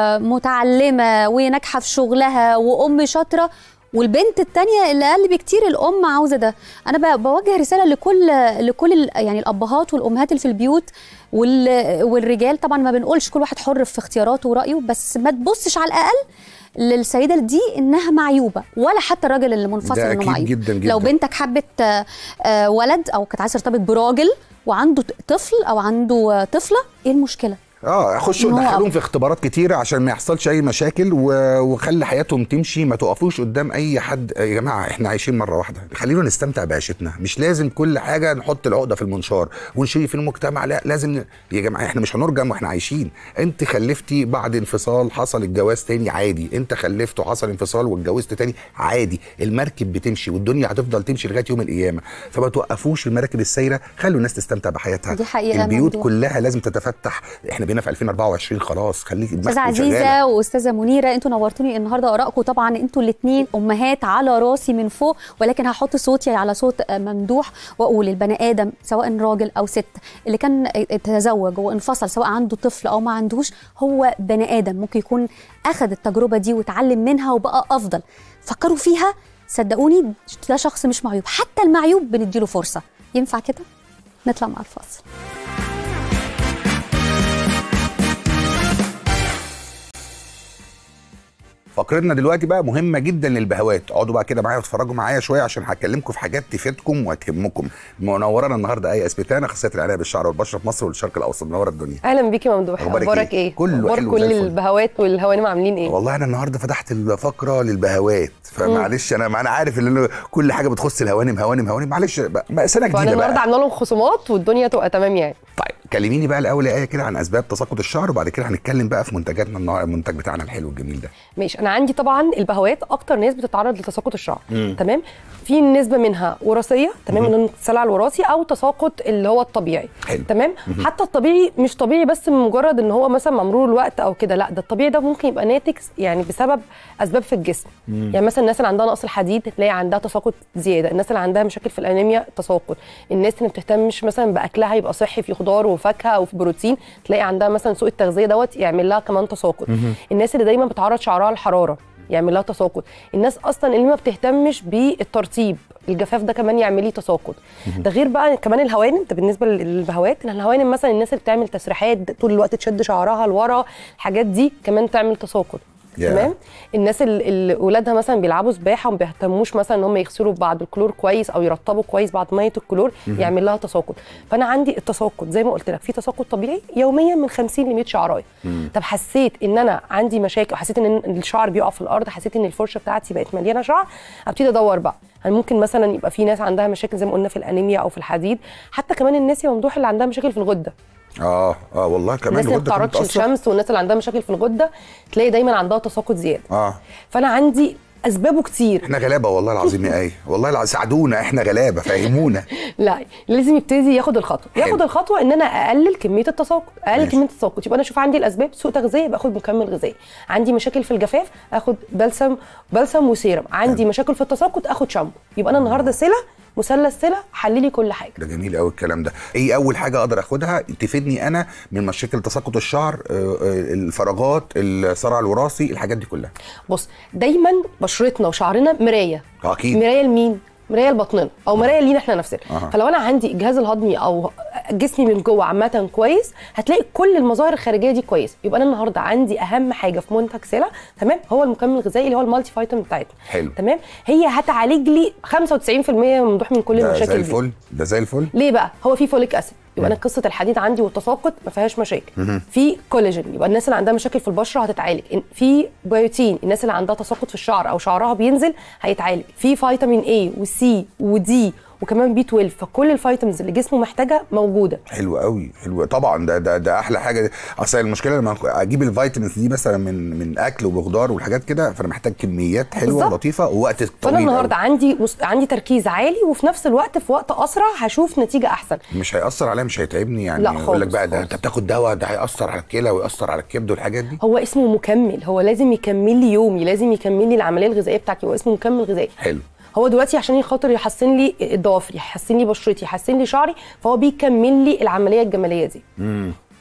ومتعلمه وناجحه في شغلها وام شاطره والبنت التانية اللي اقل بكتير الام عاوزه ده انا ب- بوجه رساله لكل لكل ال- يعني الابهات والامهات اللي في البيوت وال... والرجال طبعا ما بنقولش كل واحد حر في اختياراته ورايه بس ما تبصش على الاقل للسيده دي انها معيوبه ولا حتى الراجل اللي منفصل ده انه أكيد معيوب جداً جداً. لو بنتك حبت آه، آه، ولد او كانت عايزه ترتبط براجل وعنده طفل او عنده آه، طفله ايه المشكله اه خشوا إن هو دخلوهم أب. في اختبارات كتيره عشان ما يحصلش اي مشاكل و- وخلي حياتهم تمشي ما تقفوش قدام اي حد يا جماعه احنا عايشين مره واحده خلينا نستمتع بعيشتنا مش لازم كل حاجه نحط العقده في المنشار ونشيل في المجتمع لا لازم ن... يا جماعه احنا مش هنرجم واحنا عايشين انت خلفتي بعد انفصال حصل الجواز تاني عادي انت خلفت وحصل انفصال واتجوزت تاني عادي المركب بتمشي والدنيا هتفضل تمشي لغايه يوم القيامه فما توقفوش المراكب السايره خلوا الناس تستمتع بحياتها دي حقيقة البيوت ممدوح. كلها لازم تتفتح احنا بقينا في 2024 خلاص خليك استاذه دماغكم عزيزه شغالة. واستاذه منيره انتوا نورتوني النهارده ارائكم طبعا انتوا الاثنين امهات على راسي من فوق ولكن هحط صوتي على صوت آه، ممدوح واقول البني ادم سواء راجل او ست اللي كان تزوج وانفصل سواء عنده طفل او ما عندوش هو بني ادم ممكن يكون اخذ التجربه دي وتعلم منها وبقى افضل فكروا فيها صدقوني ده شخص مش معيوب حتى المعيوب بنديله فرصه ينفع كده نطلع مع الفاصل فقرتنا دلوقتي بقى مهمه جدا للبهوات اقعدوا بقى كده معايا واتفرجوا معايا شويه عشان هكلمكم في حاجات تفيدكم وتهمكم منورانا النهارده ايه اسبيتانا اخصائيه العنايه بالشعر والبشره في مصر والشرق الاوسط منوره الدنيا اهلا بيكي يا ممدوح أخبارك اخبارك إيه؟ ايه؟ كله اخبار حلو كل زي الفل. البهوات والهوانم عاملين ايه؟ والله انا النهارده فتحت الفقره للبهوات فمعلش انا ما انا عارف ان كل حاجه بتخص الهوانم هوانم هوانم معلش بقى بقى سنه فانا جديده النهارده بقى عامله لهم خصومات والدنيا تبقى تمام يعني طيب كلميني بقى الاول يا ايه كده عن اسباب تساقط الشعر وبعد كده هنتكلم بقى في منتجاتنا النهارده المنتج بتاعنا الحلو الجميل ده ماشي انا عندي طبعا البهوات اكتر ناس بتتعرض لتساقط الشعر تمام في نسبه منها وراثيه تمام من السلع الوراثي او تساقط اللي هو الطبيعي حلو. تمام حتى الطبيعي مش طبيعي بس من مجرد ان هو مثلا ممرور الوقت او كده لا ده الطبيعي ده ممكن يبقى ناتج يعني بسبب اسباب في الجسم يعني مثلا الناس اللي عندها نقص الحديد تلاقي عندها تساقط زياده الناس اللي عندها مشاكل في الانيميا تساقط الناس اللي ما بتهتمش مثلا باكلها يبقى صحي في خضار وفاكهه او في بروتين تلاقي عندها مثلا سوء التغذيه دوت يعمل لها كمان تساقط الناس اللي دايما بتعرض شعرها للحراره يعمل لها تساقط الناس اصلا اللي ما بتهتمش بالترطيب الجفاف ده كمان يعمل لي تساقط ده غير بقى كمان الهوانم ده بالنسبه للبهوات الهوانم مثلا الناس اللي بتعمل تسريحات طول الوقت تشد شعرها لورا الحاجات دي كمان تعمل تساقط يا. تمام الناس اللي اللي ولادها مثلا بيلعبوا سباحه وما بيهتموش مثلا ان هم يغسلوا بعد الكلور كويس او يرطبوا كويس بعد ميه الكلور يعمل لها تساقط فانا عندي التساقط زي ما قلت لك في تساقط طبيعي يوميا من 50 ل 100 شعرايه طب حسيت ان انا عندي مشاكل حسيت ان الشعر بيقع في الارض حسيت ان الفرشه بتاعتي بقت مليانه شعر ابتدي ادور بقى يعني ممكن مثلا يبقى في ناس عندها مشاكل زي ما قلنا في الانيميا او في الحديد حتى كمان الناس يا ممدوح اللي عندها مشاكل في الغده اه اه والله كمان الناس اللي ما الغدة كمان بتعرضش بتأثر. للشمس والناس اللي عندها مشاكل في الغده تلاقي دايما عندها تساقط زياده اه فانا عندي اسبابه كتير احنا غلابه والله العظيم يا ايه والله العظيم ساعدونا احنا غلابه فهمونا لا لازم يبتدي ياخد الخطوه حلو. ياخد الخطوه ان انا اقلل كميه التساقط اقلل ماشي. كميه التساقط يبقى انا اشوف عندي الاسباب سوء تغذيه باخد مكمل غذائي عندي مشاكل في الجفاف اخد بلسم بلسم وسيرم عندي مشاكل في التساقط اخد شامبو يبقى انا النهارده سله مثلث سله حللي كل حاجه ده جميل قوي الكلام ده ايه اول حاجه اقدر اخدها تفيدني انا من مشاكل تساقط الشعر آه، آه، الفراغات الصرع الوراثي الحاجات دي كلها بص دايما بشرتنا وشعرنا مرايه آه، اكيد مرايه لمين مرايه لبطننا او مرايه لينا احنا نفسنا أها. فلو انا عندي الجهاز الهضمي او جسمي من جوه عامه كويس هتلاقي كل المظاهر الخارجيه دي كويس يبقى انا النهارده عندي اهم حاجه في منتج سلا تمام هو المكمل الغذائي اللي هو المالتي فيتامين بتاعتنا حلو. تمام هي هتعالج لي 95% ممدوح من كل ده زي المشاكل دي الفل ده زي الفل ليه بقى هو في فوليك اسيد يبقى انا قصه الحديد عندي والتساقط ما فيهاش مشاكل في كولاجين يبقى الناس اللي عندها مشاكل في البشره هتتعالج إن- في بيوتين الناس اللي عندها تساقط في الشعر او شعرها بينزل هيتعالج في فيتامين اي وسي ودي وكمان بي 12 فكل الفيتامينز اللي جسمه محتاجها موجوده حلو قوي حلو طبعا ده ده ده احلى حاجه اصل المشكله لما اجيب الفيتامينز دي مثلا من من اكل وبخضار والحاجات كده فانا محتاج كميات حلوه بالظبط. ولطيفه ووقت فانا طويل النهارده أوي. عندي مس... عندي تركيز عالي وفي نفس الوقت في وقت اسرع هشوف نتيجه احسن مش هيأثر عليا مش هيتعبني يعني لا يقول لك خالص، بقى ده خالص. انت بتاخد دواء ده هيأثر على الكلى ويأثر على الكبد والحاجات دي هو اسمه مكمل هو لازم يكمل لي يومي لازم يكمل لي العمليه الغذائيه بتاعتي هو اسمه مكمل غذائي حلو هو دلوقتي عشان خاطر يحسن لي الضوافر يحسن لي بشرتي يحسن لي شعري فهو بيكمل لي العمليه الجماليه دي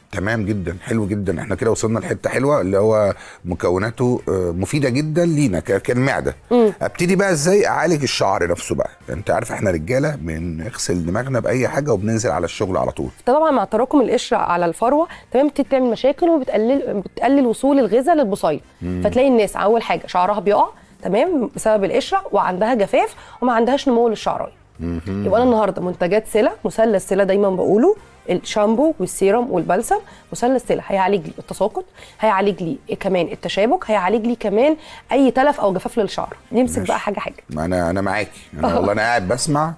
تمام جدا حلو جدا احنا كده وصلنا لحته حلوه اللي هو مكوناته آه، مفيده جدا لينا ك- كالمعده ابتدي بقى ازاي اعالج الشعر نفسه بقى انت عارف احنا رجاله بنغسل دماغنا باي حاجه وبننزل على الشغل على طول طبعا مع تراكم القشره على الفروه تمام بتبتدي تعمل مشاكل وبتقلل بتقلل وصول الغذاء للبصيل فتلاقي الناس اول حاجه شعرها بيقع تمام بسبب القشره وعندها جفاف وما عندهاش نمو للشعرايه يبقى انا النهارده منتجات سلا مثلث سلا دايما بقوله الشامبو والسيرم والبلسم مثلث سلا هيعالج لي التساقط هيعالج لي كمان التشابك هيعالج لي كمان اي تلف او جفاف للشعر نمسك ماشي. بقى حاجه حاجه ما انا انا معاكي انا والله انا قاعد بسمع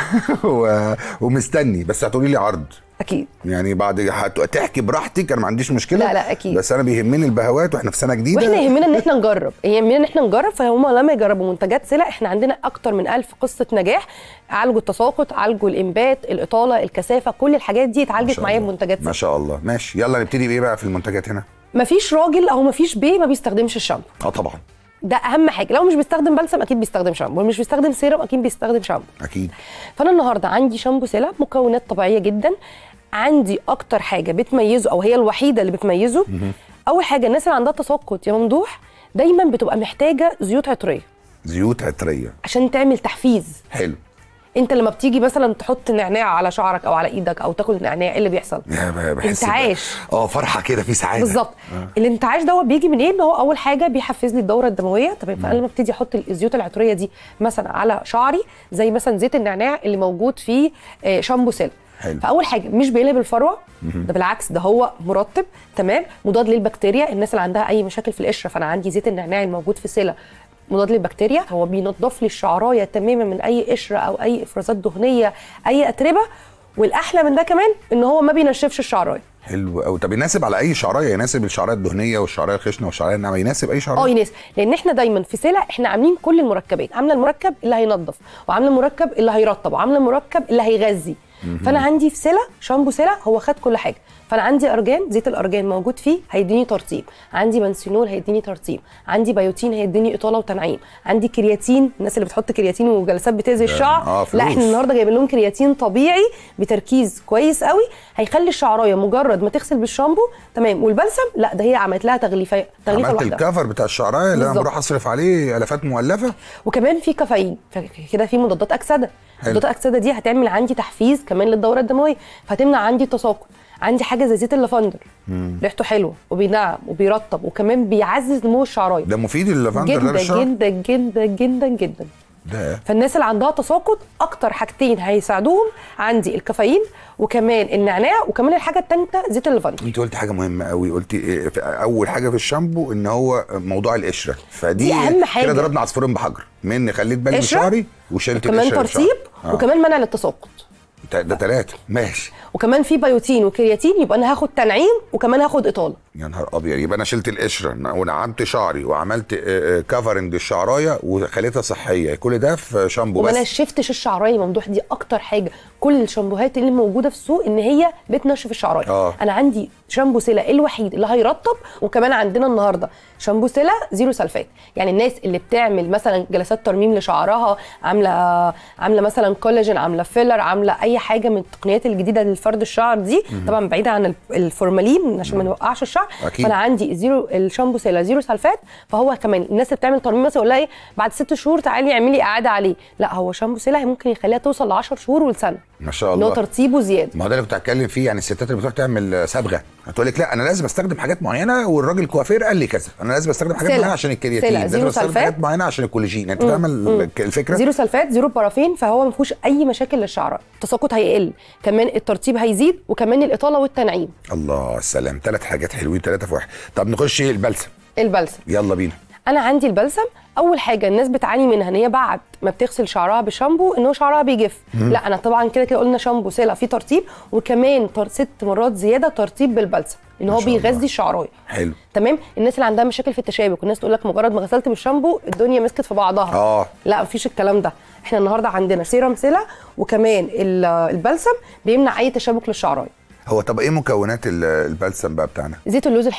و... ومستني بس هتقولي لي عرض اكيد يعني بعد هت- تحكي براحتك انا ما عنديش مشكله لا، لا، أكيد. بس انا بيهمني البهوات واحنا في سنه جديده واحنا يهمنا ان احنا نجرب يهمنا ان احنا نجرب فهم لما يجربوا منتجات سلع احنا عندنا اكتر من ألف قصه نجاح عالجوا التساقط عالجوا الانبات الاطاله الكثافه كل الحاجات دي ما اتعالجت شاء معايا الله. بمنتجات ما سلع شاء الله ماشي يلا نبتدي بايه بقى في المنتجات هنا مفيش راجل او مفيش بيه ما بيستخدمش الشامبو اه طبعا ده اهم حاجه لو مش بيستخدم بلسم اكيد بيستخدم شامبو مش بيستخدم سيرم اكيد بيستخدم شامبو اكيد فانا النهارده عندي شامبو سلع مكونات طبيعيه جدا عندي اكتر حاجه بتميزه او هي الوحيده اللي بتميزه اول حاجه الناس اللي عندها تساقط يا ممدوح دايما بتبقى محتاجه زيوت عطريه زيوت عطريه عشان تعمل تحفيز حلو انت لما بتيجي مثلا تحط نعناع على شعرك او على ايدك او تاكل نعناع ايه اللي بيحصل يا ب- بحس انتعاش. ب- اه فرحه كده في سعاده بالظبط الانتعاش ده بيجي من ايه ان هو اول حاجه بيحفز لي الدوره الدمويه طب فانا لما ابتدي احط الزيوت العطريه دي مثلا على شعري زي مثلا زيت النعناع اللي موجود في آه، شامبو سيل حلو. فاول حاجه مش بيقلب الفروه ده بالعكس ده هو مرطب تمام مضاد للبكتيريا الناس اللي عندها اي مشاكل في القشره فانا عندي زيت النعناع الموجود في سيلا مضاد للبكتيريا هو بينظف لي الشعرايه تماما من اي قشره او اي افرازات دهنيه اي اتربه والاحلى من ده كمان ان هو ما بينشفش الشعرايه حلو قوي طب يناسب على اي شعرايه يناسب الشعرايه الدهنيه والشعرايه الخشنه والشعرايه الناعمه يناسب اي اه شعرايه يناسب لان احنا دايما في سلع احنا عاملين كل المركبات عامله المركب اللي هينظف وعامله المركب اللي هيرطب وعامله المركب اللي هيغذي فانا عندي في سلع شامبو سلع هو خد كل حاجه فانا عندي ارجان زيت الارجان موجود فيه هيديني ترطيب عندي بنسينول هيديني ترطيب عندي بيوتين هيديني اطاله وتنعيم عندي كرياتين الناس اللي بتحط كرياتين وجلسات بتاذي الشعر آه، لا فلوس. احنا النهارده جايبين لهم كرياتين طبيعي بتركيز كويس قوي هيخلي الشعرايه مجرد ما تغسل بالشامبو تمام والبلسم لا ده هي عملت لها تغليفه تغليفه عملت واحده الكفر بتاع الشعرايه اللي انا بالظبط. بروح اصرف عليه الافات مؤلفه وكمان في كافيين فكده في مضادات اكسده حلو. مضادات الاكسده دي هتعمل عندي تحفيز كمان للدوره الدمويه فهتمنع عندي التساقط عندي حاجه زي زيت اللافندر ريحته حلوه وبينعم وبيرطب وكمان بيعزز نمو الشعرايه ده مفيد اللافندر ده جدا للشعر جدا جدا جدا جدا ده فالناس اللي عندها تساقط اكتر حاجتين هيساعدوهم عندي الكافيين وكمان النعناع وكمان الحاجه الثالثه زيت اللافندر انت قلت حاجه مهمه قوي قلت إيه، في اول حاجه في الشامبو ان هو موضوع القشره فدي دي أهم حاجة. كده ضربنا عصفورين بحجر من خليت بالي من قشرة، شعري وشلت كمان القشره ترطيب آه. وكمان منع للتساقط ده ثلاثه ماشي وكمان في بيوتين وكرياتين يبقى انا هاخد تنعيم وكمان هاخد اطاله يا نهار ابيض يبقى انا شلت القشره ونعمت شعري وعملت كفرنج للشعرايه وخليتها صحيه كل ده في شامبو وما بس نشفتش الشعرايه ممدوح دي اكتر حاجه كل الشامبوهات اللي موجوده في السوق ان هي بتنشف الشعرايه آه. انا عندي شامبو سيلا الوحيد اللي هيرطب وكمان عندنا النهارده شامبو سيلا زيرو سلفات يعني الناس اللي بتعمل مثلا جلسات ترميم لشعرها عامله عامله مثلا كولاجين عامله فيلر عامله اي حاجه من التقنيات الجديده لفرد الشعر دي طبعا بعيده عن الف- الفورمالين عشان ما نوقعش الشعر أكيد. فانا عندي زيرو الشامبو سيلا زيرو سلفات فهو كمان الناس اللي بتعمل ترميم مثلا يقول لها ايه بعد ست شهور تعالي اعملي اعاده عليه لا هو شامبو سيلا ممكن يخليها توصل ل 10 شهور ولسنه ما شاء ان هو الله ترطيبه زياده ما هو ده اللي كنت هتكلم فيه يعني الستات اللي بتروح تعمل صبغه هتقول لك لا انا لازم استخدم حاجات معينه والراجل كوافير قال لي كذا انا لازم استخدم حاجات سلع. معينه عشان الكرياتين سلع. لازم زيرو استخدم سلفات. حاجات معينه عشان الكولاجين انت فاهم ال- الفكره زيرو سلفات زيرو بارافين فهو ما فيهوش اي مشاكل للشعر التساقط هيقل كمان الترطيب هيزيد وكمان الاطاله والتنعيم الله السلام ثلاث حاجات حلوين ثلاثه في واحد طب نخش البلسم البلسم يلا بينا انا عندي البلسم اول حاجه الناس بتعاني منها ان هي بعد ما بتغسل شعرها بشامبو ان هو شعرها بيجف لا انا طبعا كده كده قلنا شامبو سيلا فيه ترطيب وكمان تر... ست مرات زياده ترطيب بالبلسم ان هو ما شاء الله. بيغذي الشعرايه حلو تمام الناس اللي عندها مشاكل في التشابك والناس تقول لك مجرد ما غسلت بالشامبو الدنيا مسكت في بعضها اه لا مفيش الكلام ده احنا النهارده عندنا سيرم سيلا وكمان ال- البلسم بيمنع اي تشابك للشعرايه هو طب ايه مكونات ال- البلسم بقى بتاعنا زيت اللوز الحلو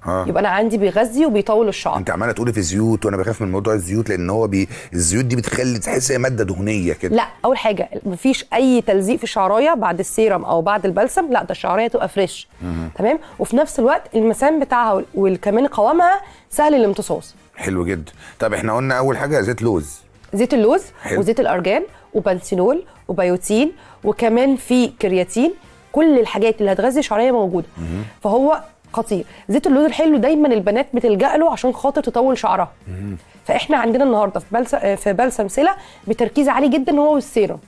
آه. يبقى انا عندي بيغذي وبيطول الشعر انت عماله تقولي في زيوت وانا بخاف من موضوع الزيوت لان هو بي... الزيوت دي بتخلي تحس هي ماده دهنيه كده لا اول حاجه مفيش اي تلزيق في الشعرايه بعد السيرم او بعد البلسم لا ده الشعرايه تبقى فريش تمام وفي نفس الوقت المسام بتاعها وال- وكمان قوامها سهل الامتصاص حلو جدا طب احنا قلنا اول حاجه زيت لوز زيت اللوز حلو. وزيت الارجان وبنسينول وبيوتين وكمان في كرياتين كل الحاجات اللي هتغذي الشعريه موجوده فهو خطير زيت اللوز الحلو دايما البنات بتلجا له عشان خاطر تطول شعرها فاحنا عندنا النهارده في بلسم في بلسم سله بتركيز عالي جدا هو والسيرم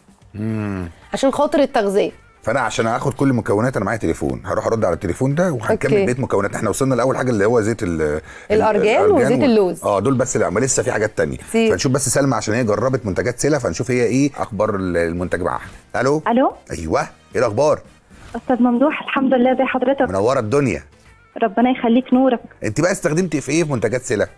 عشان خاطر التغذيه فانا عشان اخد كل مكونات انا معايا تليفون هروح ارد على التليفون ده وهنكمل أوكي. بقيه مكونات احنا وصلنا لاول حاجه اللي هو زيت ال الأرجان ال- وزيت وال- اللوز. اه دول بس اللي لسه في حاجات تانية كتير. فنشوف بس سلمى عشان هي جربت منتجات سيلا فنشوف هي ايه اخبار المنتج معاها الو الو ايوه ايه الاخبار استاذ ممدوح الحمد لله زي حضرتك منوره الدنيا ربنا يخليك نورك انت بقى استخدمتي في ايه في منتجات سيلا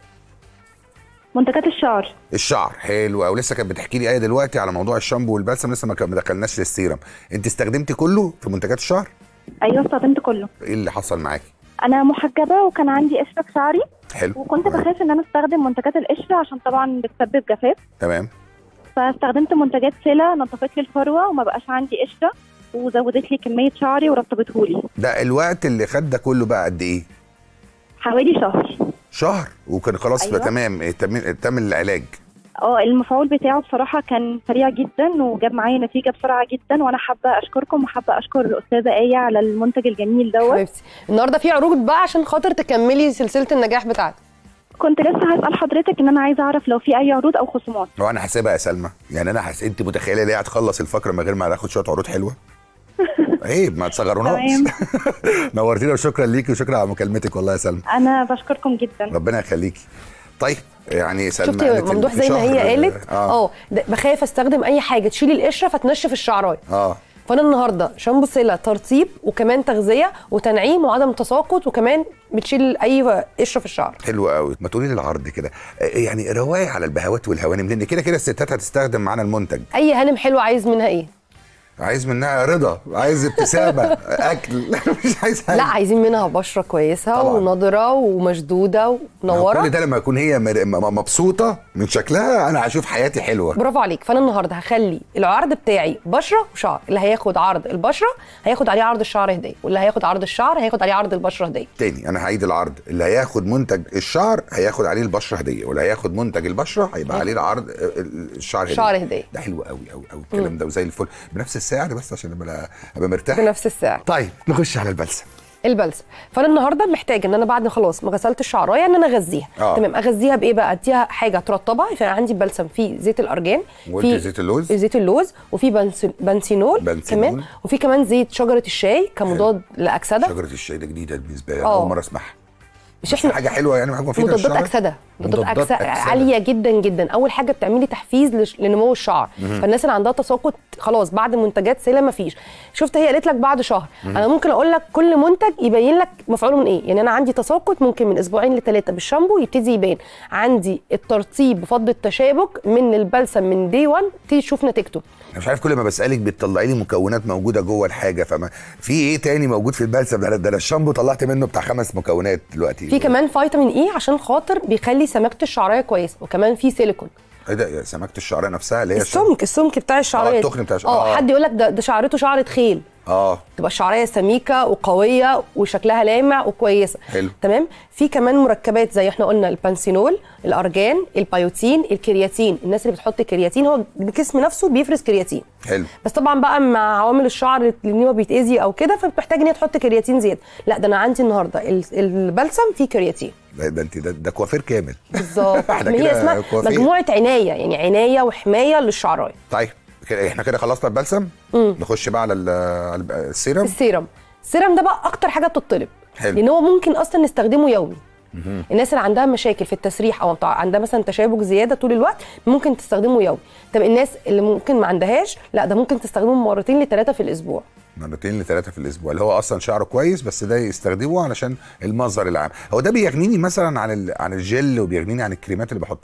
منتجات الشعر الشعر حلو او لسه كانت بتحكي لي ايه دلوقتي على موضوع الشامبو والبلسم لسه ما كان- ما دخلناش للسيرم انت استخدمتي كله في منتجات الشعر ايوه استخدمت كله ايه اللي حصل معاكي انا محجبه وكان عندي قشره في شعري حلو وكنت بخاف ان انا استخدم منتجات القشره عشان طبعا بتسبب جفاف تمام فاستخدمت منتجات سيلا نظفت لي الفروه وما بقاش عندي قشره وزودت لي كميه شعري ورطبته لي ده الوقت اللي خد ده كله بقى قد ايه حوالي شهر شهر وكان خلاص أيوة. أيوة. تمام اه، تم تم العلاج اه المفعول بتاعه بصراحه كان سريع جدا وجاب معايا نتيجه بسرعه جدا وانا حابه اشكركم وحابه اشكر الاستاذه ايه على المنتج الجميل دوت حبيبتي النهارده في عروض بقى عشان خاطر تكملي سلسله النجاح بتاعتك كنت لسه هسال حضرتك ان انا عايزه اعرف لو في اي عروض او خصومات هو انا حاسبها يا سلمى يعني انا حاسس انت متخيله ليه هتخلص الفقره من غير ما ناخد شويه عروض حلوه عيب ما تصغروناش تمام. نورتينا وشكرا ليكي وشكرا على مكالمتك والله يا سلمى انا بشكركم جدا ربنا يخليكي طيب يعني سلمى شفتي قالت إن ممدوح في زي ما شهر- هي قالت اه اه ده بخاف استخدم اي حاجه تشيل القشره فتنشف الشعرايه اه فانا النهارده شامبو سيلا ترطيب وكمان تغذيه وتنعيم وعدم تساقط وكمان بتشيل اي قشره في الشعر حلو قوي ما تقولي لي العرض كده آه، يعني روايه على البهوات والهوانم لان كده كده الستات هتستخدم معانا المنتج اي هانم حلو عايز منها ايه عايز منها رضا عايز ابتسامه اكل مش عايز حاجه لا عايزين منها بشره كويسه طبعاً. ونضره ومشدوده ما هو ومنوره كل ده لما اكون هي مر- م- مبسوطه من شكلها انا هشوف حياتي حلوه برافو عليك فانا النهارده هخلي العرض بتاعي بشره وشعر اللي هياخد عرض البشره هياخد عليه عرض الشعر هديه واللي هياخد عرض الشعر هياخد عليه عرض البشره هديه تاني انا هعيد العرض اللي هياخد منتج الشعر هياخد عليه البشره هديه واللي هياخد منتج البشره هيبقى عليه العرض ال- ال- الشعر هديه شعر هدية. ده حلو قوي قوي قوي الكلام ده وزي الفل بنفس السعر بس عشان ابقى ابقى مرتاح بنفس السعر طيب نخش على البلسم البلسم فانا النهارده محتاجه ان انا بعد ما خلاص ما غسلت الشعرايه ان انا اغذيها آه. تمام اغذيها بايه بقى اديها حاجه ترطبها فانا عندي بلسم فيه زيت الارجان وقلت زيت اللوز؟ زيت اللوز وفي بنس... بنسينول, بنسينول. كمان وفي كمان زيت شجره الشاي كمضاد لاكسده شجره الشاي ده جديده بالنسبه لي آه. اول مره اسمعها مش احنا حاجه حلوه يعني حاجه مفيده مضادات للشعر؟ اكسده مضادات مضادات أكسدة أكسدة. عاليه جدا جدا اول حاجه بتعملي تحفيز لش- لنمو الشعر فالناس اللي عندها تساقط خلاص بعد منتجات سيلا ما فيش شفت هي قالت لك بعد شهر انا ممكن اقول لك كل منتج يبين لك مفعوله من ايه يعني انا عندي تساقط ممكن من اسبوعين لثلاثه بالشامبو يبتدي يبان عندي الترطيب بفضل التشابك من البلسم من دي 1 تيجي تشوف نتيجته انا مش عارف كل ما بسالك بتطلعي لي مكونات موجوده جوه الحاجه فما في ايه تاني موجود في البلسم ده أنا- ده انا الشامبو طلعت منه بتاع خمس مكونات دلوقتي في كمان فيتامين اي عشان خاطر بيخلي سماكه الشعريه كويسه وكمان في سيليكون ايه ده يا سمكه الشعريه نفسها اللي هي السمك السمك بتاع الشعريه التخن بتاع الش- اه آه. حد يقول لك ده ده شعرته شعره خيل اه تبقى الشعريه سميكه وقويه وشكلها لامع وكويسه حلو. تمام في كمان مركبات زي احنا قلنا البانسينول الارجان البيوتين الكرياتين الناس اللي بتحط كرياتين هو الجسم نفسه بيفرز كرياتين حلو بس طبعا بقى مع عوامل الشعر اللي هو بيتاذي او كده فبتحتاج ان هي تحط كرياتين زياده لا ده انا عندي النهارده ال- البلسم فيه كرياتين ده, ده انت ده, ده كوافير كامل بالظبط احنا ما هي كده اسمها كوافير. مجموعه عنايه يعني عنايه وحمايه للشعرايه طيب كده احنا كده خلصنا البلسم نخش بقى على ال- على السيرم السيرم السيرم ده بقى اكتر حاجه بتطلب حلو. لان هو ممكن اصلا نستخدمه يومي الناس اللي عندها مشاكل في التسريح او بتاع- عندها مثلا تشابك زياده طول الوقت ممكن تستخدمه يومي طب الناس اللي ممكن ما عندهاش لا ده ممكن تستخدمه مرتين لثلاثه في الاسبوع مرتين لثلاثه في الاسبوع اللي هو اصلا شعره كويس بس ده يستخدمه علشان المظهر العام هو ده بيغنيني مثلا عن ال... عن الجل وبيغنيني عن الكريمات اللي بحطها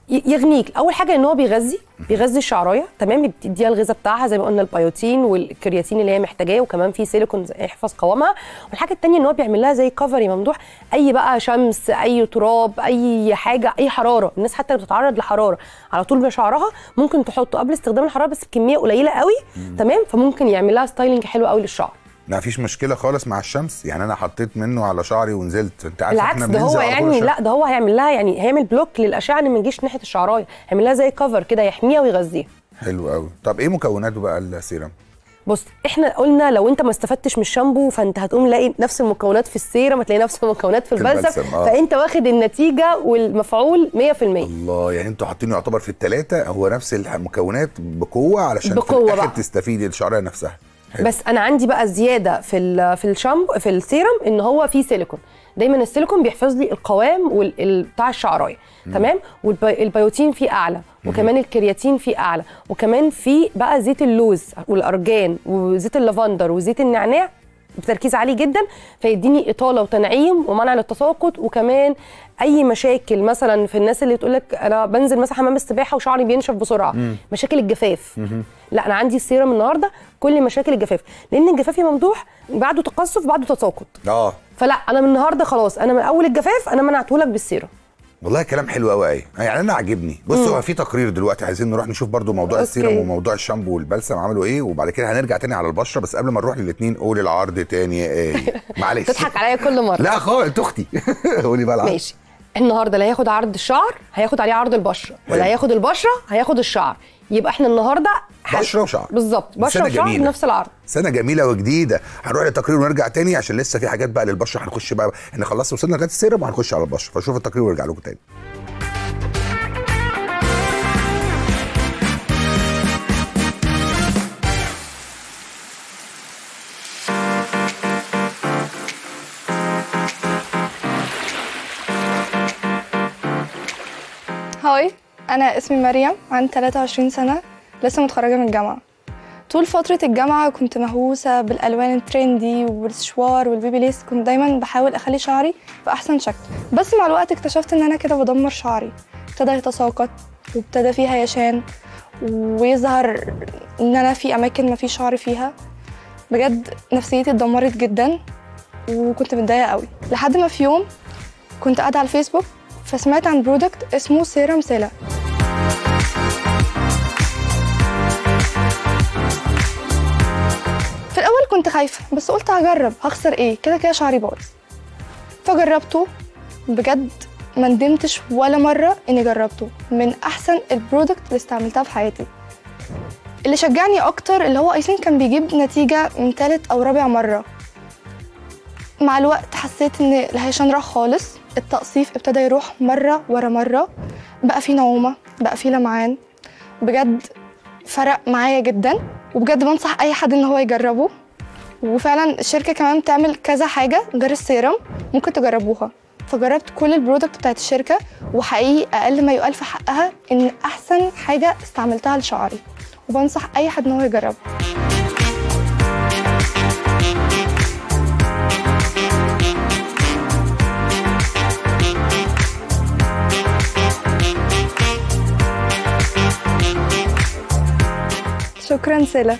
ي- يغنيك اول حاجه ان هو بيغذي بيغذي الشعرايه تمام بتديها الغذاء بتاعها زي ما قلنا البيوتين والكرياتين اللي هي محتاجاه وكمان في سيليكون زي- يحفظ قوامها والحاجه الثانيه ان هو بيعمل لها زي كفري ممدوح اي بقى شمس اي تراب اي حاجه اي حراره الناس حتى اللي بتتعرض لحراره على طول بشعرها ممكن تحطه قبل استخدام الحراره بس بكميه قليله قوي تمام فممكن يعمل لها ستايلنج حلو قوي للشعر ما فيش مشكله خالص مع الشمس يعني انا حطيت منه على شعري ونزلت انت عارف بالعكس ده هو يعني لا ده هو هيعمل لها يعني هيعمل بلوك للاشعه ان ما تجيش ناحيه الشعرايه هيعمل لها زي كفر كده يحميها ويغذيها حلو قوي طب ايه مكوناته بقى السيرم بص احنا قلنا لو انت ما استفدتش من الشامبو فانت هتقوم لاقي نفس المكونات في السيرم هتلاقي نفس المكونات في في البلسم البلسم، آه. فانت واخد النتيجه والمفعول 100% الله يعني انتوا حاطينه يعتبر في الثلاثه هو نفس المكونات بقوه علشان بقوة في الاخر بقى. تستفيدي الشعريه نفسها حلو. بس انا عندي بقى زياده في ال في الشامبو في السيرم ان هو فيه سيليكون دايما السيليكون بيحفظ لي القوام وال- ال- بتاع الشعرايه تمام والبيوتين فيه اعلى وكمان الكرياتين فيه اعلى وكمان في بقى زيت اللوز والارجان وزيت اللافندر وزيت النعناع بتركيز عالي جدا فيديني اطاله وتنعيم ومنع للتساقط وكمان اي مشاكل مثلا في الناس اللي تقول لك انا بنزل مثلا حمام السباحه وشعري بينشف بسرعه مشاكل الجفاف لا انا عندي السيرم النهارده كل مشاكل الجفاف لان الجفاف يا ممدوح بعده تقصف بعده تساقط اه فلا انا من النهارده خلاص انا من اول الجفاف انا منعته لك بالسيرم والله كلام حلو قوي قوي يعني انا عاجبني بص هو في تقرير دلوقتي عايزين نروح نشوف برضو موضوع أوكي. السيرم وموضوع الشامبو والبلسم عملوا ايه وبعد كده هنرجع تاني على البشره بس قبل ما نروح للاثنين قول العرض تاني يا ايه معلش تضحك عليا كل مره لا خالص انت اختي قولي بقى العرض ماشي النهارده اللي هياخد عرض الشعر هياخد عليه عرض البشره واللي حلو. هياخد البشره هياخد الشعر يبقى احنا النهارده ح- بشرة وشعر. بالظبط سنة بشره وشعر جميلة. بنفس العرض سنه جميله وجديده هنروح للتقرير ونرجع تاني عشان لسه في حاجات بقى للبشره هنخش بقى احنا خلصنا وصلنا لغايه السيرم وهنخش على البشره فشوف التقرير ونرجع لكم تاني هاي أنا اسمي مريم عندي 23 سنة لسه متخرجة من الجامعة طول فترة الجامعة كنت مهووسة بالألوان الترندي والشوار والبيبي ليس كنت دايما بحاول أخلي شعري في أحسن شكل بس مع الوقت اكتشفت إن أنا كده بدمر شعري ابتدى يتساقط وابتدى فيه هيشان ويظهر إن أنا في أماكن ما في شعر فيها بجد نفسيتي اتدمرت جدا وكنت متضايقة قوي لحد ما في يوم كنت قاعدة على الفيسبوك فسمعت عن برودكت اسمه سيرم سيلا في الأول كنت خايفة بس قلت هجرب هخسر ايه كده كده شعري باظ فجربته بجد ما ندمتش ولا مرة اني جربته من احسن البرودكت اللي استعملتها في حياتي اللي شجعني اكتر اللي هو ايسين كان بيجيب نتيجة من تالت او رابع مرة مع الوقت حسيت ان الهيشان راح خالص التقصيف ابتدى يروح مرة ورا مرة بقى في نعومة بقى في لمعان بجد فرق معايا جدا وبجد بنصح اي حد ان هو يجربه وفعلا الشركة كمان بتعمل كذا حاجة غير السيرم ممكن تجربوها فجربت كل البرودكت بتاعت الشركة وحقيقي أقل ما يقال في حقها إن أحسن حاجة استعملتها لشعري وبنصح أي حد إن هو يجربها شكرا سلا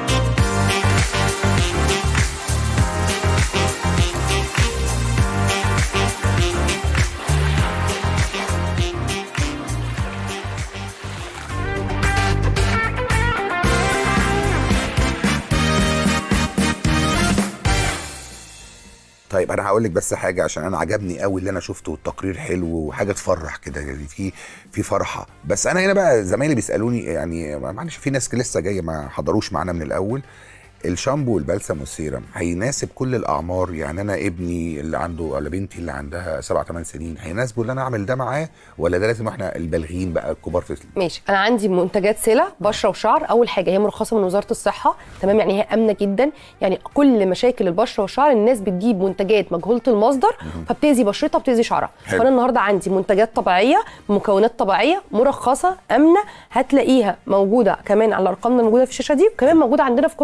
طيب انا هقول لك بس حاجه عشان انا عجبني قوي اللي انا شفته والتقرير حلو وحاجه تفرح كده يعني في في فرحه بس انا هنا بقى زمايلي بيسالوني يعني معلش في ناس لسه جايه ما حضروش معانا من الاول الشامبو والبلسم والسيرم هيناسب كل الاعمار يعني انا ابني اللي عنده ولا بنتي اللي عندها سبع ثمان سنين هيناسبه ان انا اعمل ده معاه ولا ده لازم احنا البالغين بقى الكبار في ماشي انا عندي منتجات سلة بشره وشعر اول حاجه هي مرخصه من وزاره الصحه تمام يعني هي امنه جدا يعني كل مشاكل البشره والشعر الناس بتجيب منتجات مجهوله المصدر فبتاذي بشرتها بتاذي شعرها حلو. فانا النهارده عندي منتجات طبيعيه مكونات طبيعيه مرخصه امنه هتلاقيها موجوده كمان على ارقامنا الموجوده في الشاشه دي وكمان موجوده عندنا في كبرى الصيدليات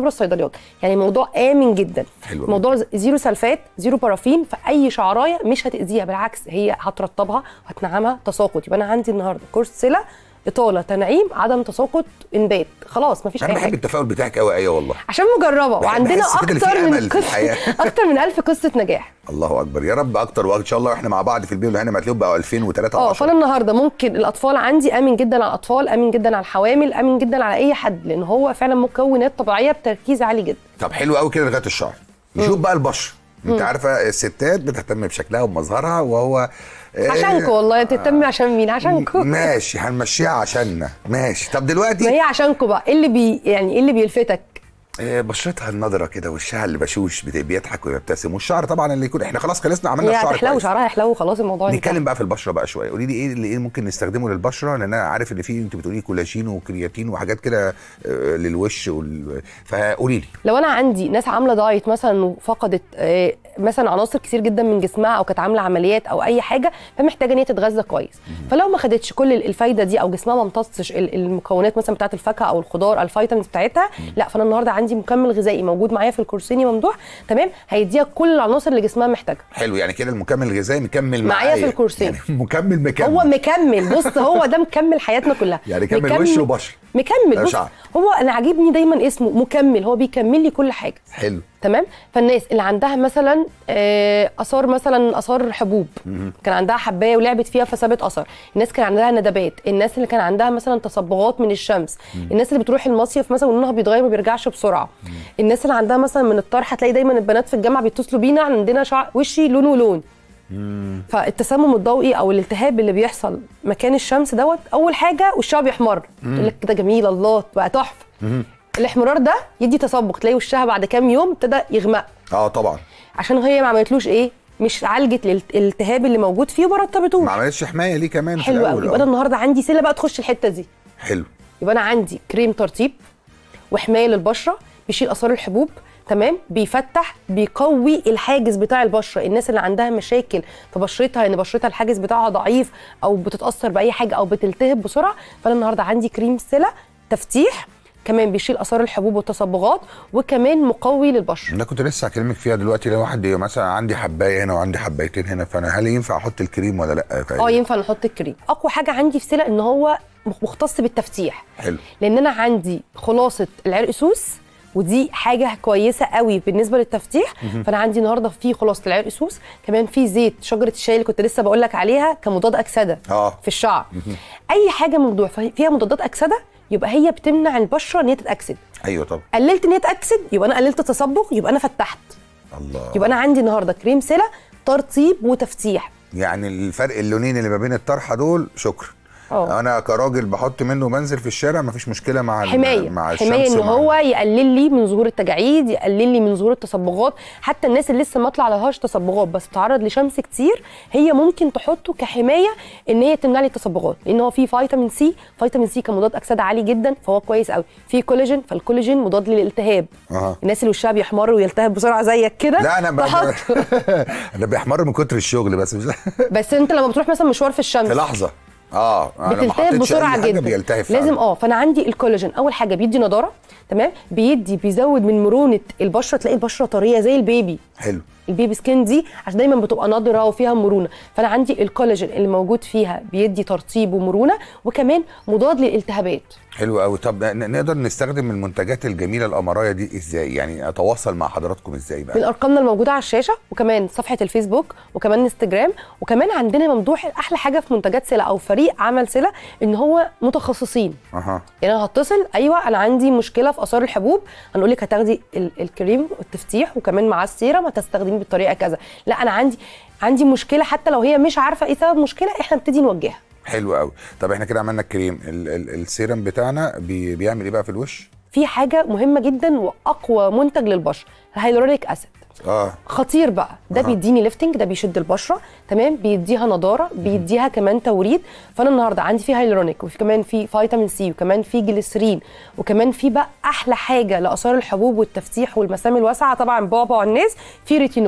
برودكت يعني الموضوع امن جدا حلو أوي. موضوع ز- زيرو سلفات زيرو بارافين فاي شعرايه مش هتاذيها بالعكس هي هترطبها وهتنعمها تساقط يبقى انا عندي النهارده كورس سله اطاله تنعيم عدم تساقط انبات خلاص مفيش انا اي بحب حاجه التفاؤل بتاعك قوي ايوه والله عشان مجربه وعندنا بحس كده إن في اكتر أمل من في الحياة. قصه اكتر من ألف قصه نجاح الله اكبر يا رب اكتر وان شاء الله احنا مع بعض في البيت والهنا ما تلاقيهم بقوا 2003 اه فانا النهارده ممكن الاطفال عندي امن جدا على الاطفال امن جدا على الحوامل امن جدا على اي حد لان هو فعلا مكونات طبيعيه بتركيز عالي جدا طب حلو قوي كده لغايه الشعر نشوف بقى البشره انت عارفه الستات بتهتم بشكلها وبمظهرها وهو آه، عشانكم والله تهتمي عشان مين عشانكم ماشي هنمشيها عشاننا ماشي طب دلوقتي ما هي عشانكم بقى ايه اللي بي يعني ايه اللي بيلفتك آه، بشرتها النضره كده وشها اللي بشوش بت- بيضحك ويبتسم والشعر طبعا اللي يكون احنا خلاص خلصنا عملنا هي الشعر هتحلو كويس. شعرها يحلو خلاص الموضوع انتهى. نتكلم بقى في البشره بقى شويه قولي لي ايه اللي ايه ممكن نستخدمه للبشره لان انا عارف ان في انت بتقولي كولاجين وكرياتين وحاجات كده آه، للوش وال... فقولي لي لو انا عندي ناس عامله دايت مثلا وفقدت آه، مثلا عناصر كتير جدا من جسمها او كانت عامله عمليات او اي حاجه فمحتاجه ان هي تتغذى كويس فلو ما خدتش كل الفايده دي او جسمها ما امتصش ال- المكونات مثلا بتاعه الفاكهه او الخضار الفيتامينز بتاعتها لا فانا النهارده عندي مكمل غذائي موجود معايا في الكورسيني ممدوح تمام هيديها كل العناصر اللي جسمها محتاجها حلو يعني كده المكمل الغذائي مكمل معايا في الكورسين. يعني مكمل مكمل هو مكمل بص هو ده مكمل حياتنا كلها يعني كمل مكمل- وش وبشره مكمل لا بص شعر. هو انا عاجبني دايما اسمه مكمل هو بيكمل لي كل حاجه حلو تمام فالناس اللي عندها مثلا آه، اثار مثلا اثار حبوب كان عندها حبايه ولعبت فيها فسابت اثر الناس كان عندها ندبات الناس اللي كان عندها مثلا تصبغات من الشمس الناس اللي بتروح المصيف مثلا ولونها بيتغير ما بيرجعش بسرعه الناس اللي عندها مثلا من الطرح هتلاقي دايما البنات في الجامعه بيتصلوا بينا عندنا شعر وشي لون ولون فالتسمم الضوئي او الالتهاب اللي بيحصل مكان الشمس دوت اول حاجه وشها بيحمر تقول لك كده جميل الله بقى تحفه الاحمرار ده يدي تصبغ تلاقي وشها بعد كام يوم ابتدى يغمق اه طبعا عشان هي ما عملتلوش ايه مش عالجت الالت- الالتهاب اللي موجود فيه وما رطبتوش ما عملتش حمايه ليه كمان في حلو الأول، قوي آه. يبقى انا النهارده عندي سله بقى تخش الحته دي حلو يبقى انا عندي كريم ترطيب وحمايه للبشره بيشيل اثار الحبوب تمام بيفتح بيقوي الحاجز بتاع البشره الناس اللي عندها مشاكل في بشرتها ان بشرتها الحاجز بتاعها ضعيف او بتتاثر باي حاجه او بتلتهب بسرعه فانا النهارده عندي كريم سله تفتيح كمان بيشيل اثار الحبوب والتصبغات وكمان مقوي للبشره انا كنت لسه هكلمك فيها دلوقتي لو واحد مثلا عندي حبايه هنا وعندي حبايتين هنا فانا هل ينفع احط الكريم ولا لا اه ينفع نحط الكريم اقوى حاجه عندي في سله ان هو مختص بالتفتيح حلو لان انا عندي خلاصه العرق سوس ودي حاجه كويسه قوي بالنسبه للتفتيح فانا عندي النهارده في خلاصه العرق سوس كمان في زيت شجره الشاي اللي كنت لسه بقول لك عليها كمضاد اكسده اه في الشعر اي حاجه ممدوح فيها مضادات اكسده يبقى هي بتمنع البشره ان هي تتاكسد ايوه طبعا قللت ان هي تتاكسد يبقى انا قللت التصبغ يبقى انا فتحت الله يبقى انا عندي النهارده كريم سله ترطيب وتفتيح يعني الفرق اللونين اللي ما بين الطرحه دول شكرا اه. انا كراجل بحط منه وبنزل في الشارع مفيش مشكله مع ال- حمايه مع الشمس حمايه ان ومع- هو يقلل لي من ظهور التجاعيد يقلل لي من ظهور التصبغات حتى الناس اللي لسه ما طلع لهاش تصبغات بس بتتعرض لشمس كتير هي ممكن تحطه كحمايه ان هي تمنع لي التصبغات لان هو فيه فيتامين سي فيتامين سي كمضاد اكسده عالي جدا فهو كويس قوي فيه كولاجين فالكولاجين مضاد للالتهاب أها. الناس اللي وشها بيحمر ويلتهب بسرعه زيك كده لا انا ب... تحطه. انا بيحمر من كتر الشغل بس مش بس انت لما بتروح مثلا مشوار في الشمس في لحظه اه أنا ما بتلتهب حطيتش أي بسرعه حاجة جدا بيلتهب فعلاً. لازم اه فانا عندي الكولاجين اول حاجه بيدي نضاره تمام بيدي بيزود من مرونه البشره تلاقي البشره طريه زي البيبي حلو البيبي سكين دي عشان دايما بتبقى نضره وفيها مرونه فانا عندي الكولاجين اللي موجود فيها بيدي ترطيب ومرونه وكمان مضاد للالتهابات حلو قوي طب ن- نقدر نستخدم المنتجات الجميله القمرايه دي ازاي يعني اتواصل مع حضراتكم ازاي من بقى ارقامنا الموجوده على الشاشه وكمان صفحه الفيسبوك وكمان انستجرام وكمان عندنا ممدوح احلى حاجه في منتجات سلة او فريق عمل سلة ان هو متخصصين اها يعني انا هتصل ايوه انا عندي مشكله في اثار الحبوب هنقول لك هتاخدي ال- الكريم والتفتيح وكمان معاه السيرم هتستخدميه بالطريقه كذا لا انا عندي عندي مشكله حتى لو هي مش عارفه ايه سبب المشكله احنا نبتدي نوجهها حلو قوي طب احنا كده عملنا الكريم ال ال السيرم بتاعنا بي بيعمل ايه بقى في الوش في حاجه مهمه جدا واقوى منتج للبشره الهيلورونيك اسيد اه خطير بقى ده أها. بيديني ليفتنج ده بيشد البشره تمام بيديها نضاره بيديها كمان توريد فانا النهارده عندي فيه هيلورونيك وفي كمان في فيتامين سي وكمان في جليسرين وكمان في بقى احلى حاجه لاثار الحبوب والتفتيح والمسام الواسعه طبعا بعبع الناس في ريتينول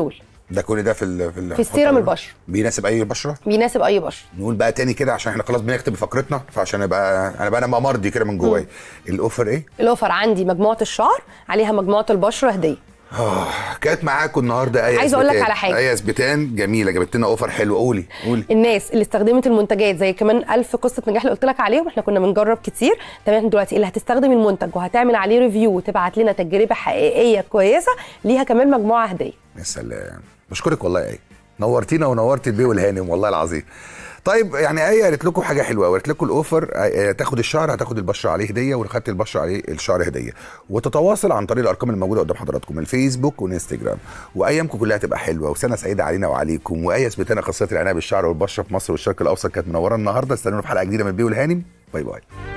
ده كل ده في ال في, ال- في السيرم البشره بيناسب اي بشره بيناسب اي بشره نقول بقى تاني كده عشان احنا خلاص بنكتب فقرتنا فعشان ابقى انا بقى انا مرضي كده من جوايا الاوفر ايه الاوفر عندي مجموعه الشعر عليها مجموعه البشره هديه آه كانت معاكم النهارده ايه عايزة أقول لك على حاجة. ايه سبتان جميله جابت لنا اوفر حلو قولي قولي الناس اللي استخدمت المنتجات زي كمان ألف قصه نجاح اللي قلت لك عليهم احنا كنا بنجرب كتير تمام إحنا دلوقتي اللي هتستخدم المنتج وهتعمل عليه ريفيو وتبعت لنا تجربه حقيقيه كويسه ليها كمان مجموعه هديه يا سلام بشكرك والله يا ايه نورتينا ونورت البيه والهانم والله العظيم طيب يعني ايه قالت لكم حاجه حلوه قالت لكم الاوفر آه، تاخد الشعر هتاخد البشره عليه هديه وخدت البشره عليه الشعر هديه وتتواصل عن طريق الارقام الموجوده قدام حضراتكم الفيسبوك والانستجرام وايامكم كلها تبقى حلوه وسنه سعيده علينا وعليكم وايه اثبتنا اخصائيه العنايه بالشعر والبشره في مصر والشرق الاوسط كانت منوره النهارده استنونا في حلقه جديده من البيه والهانم باي باي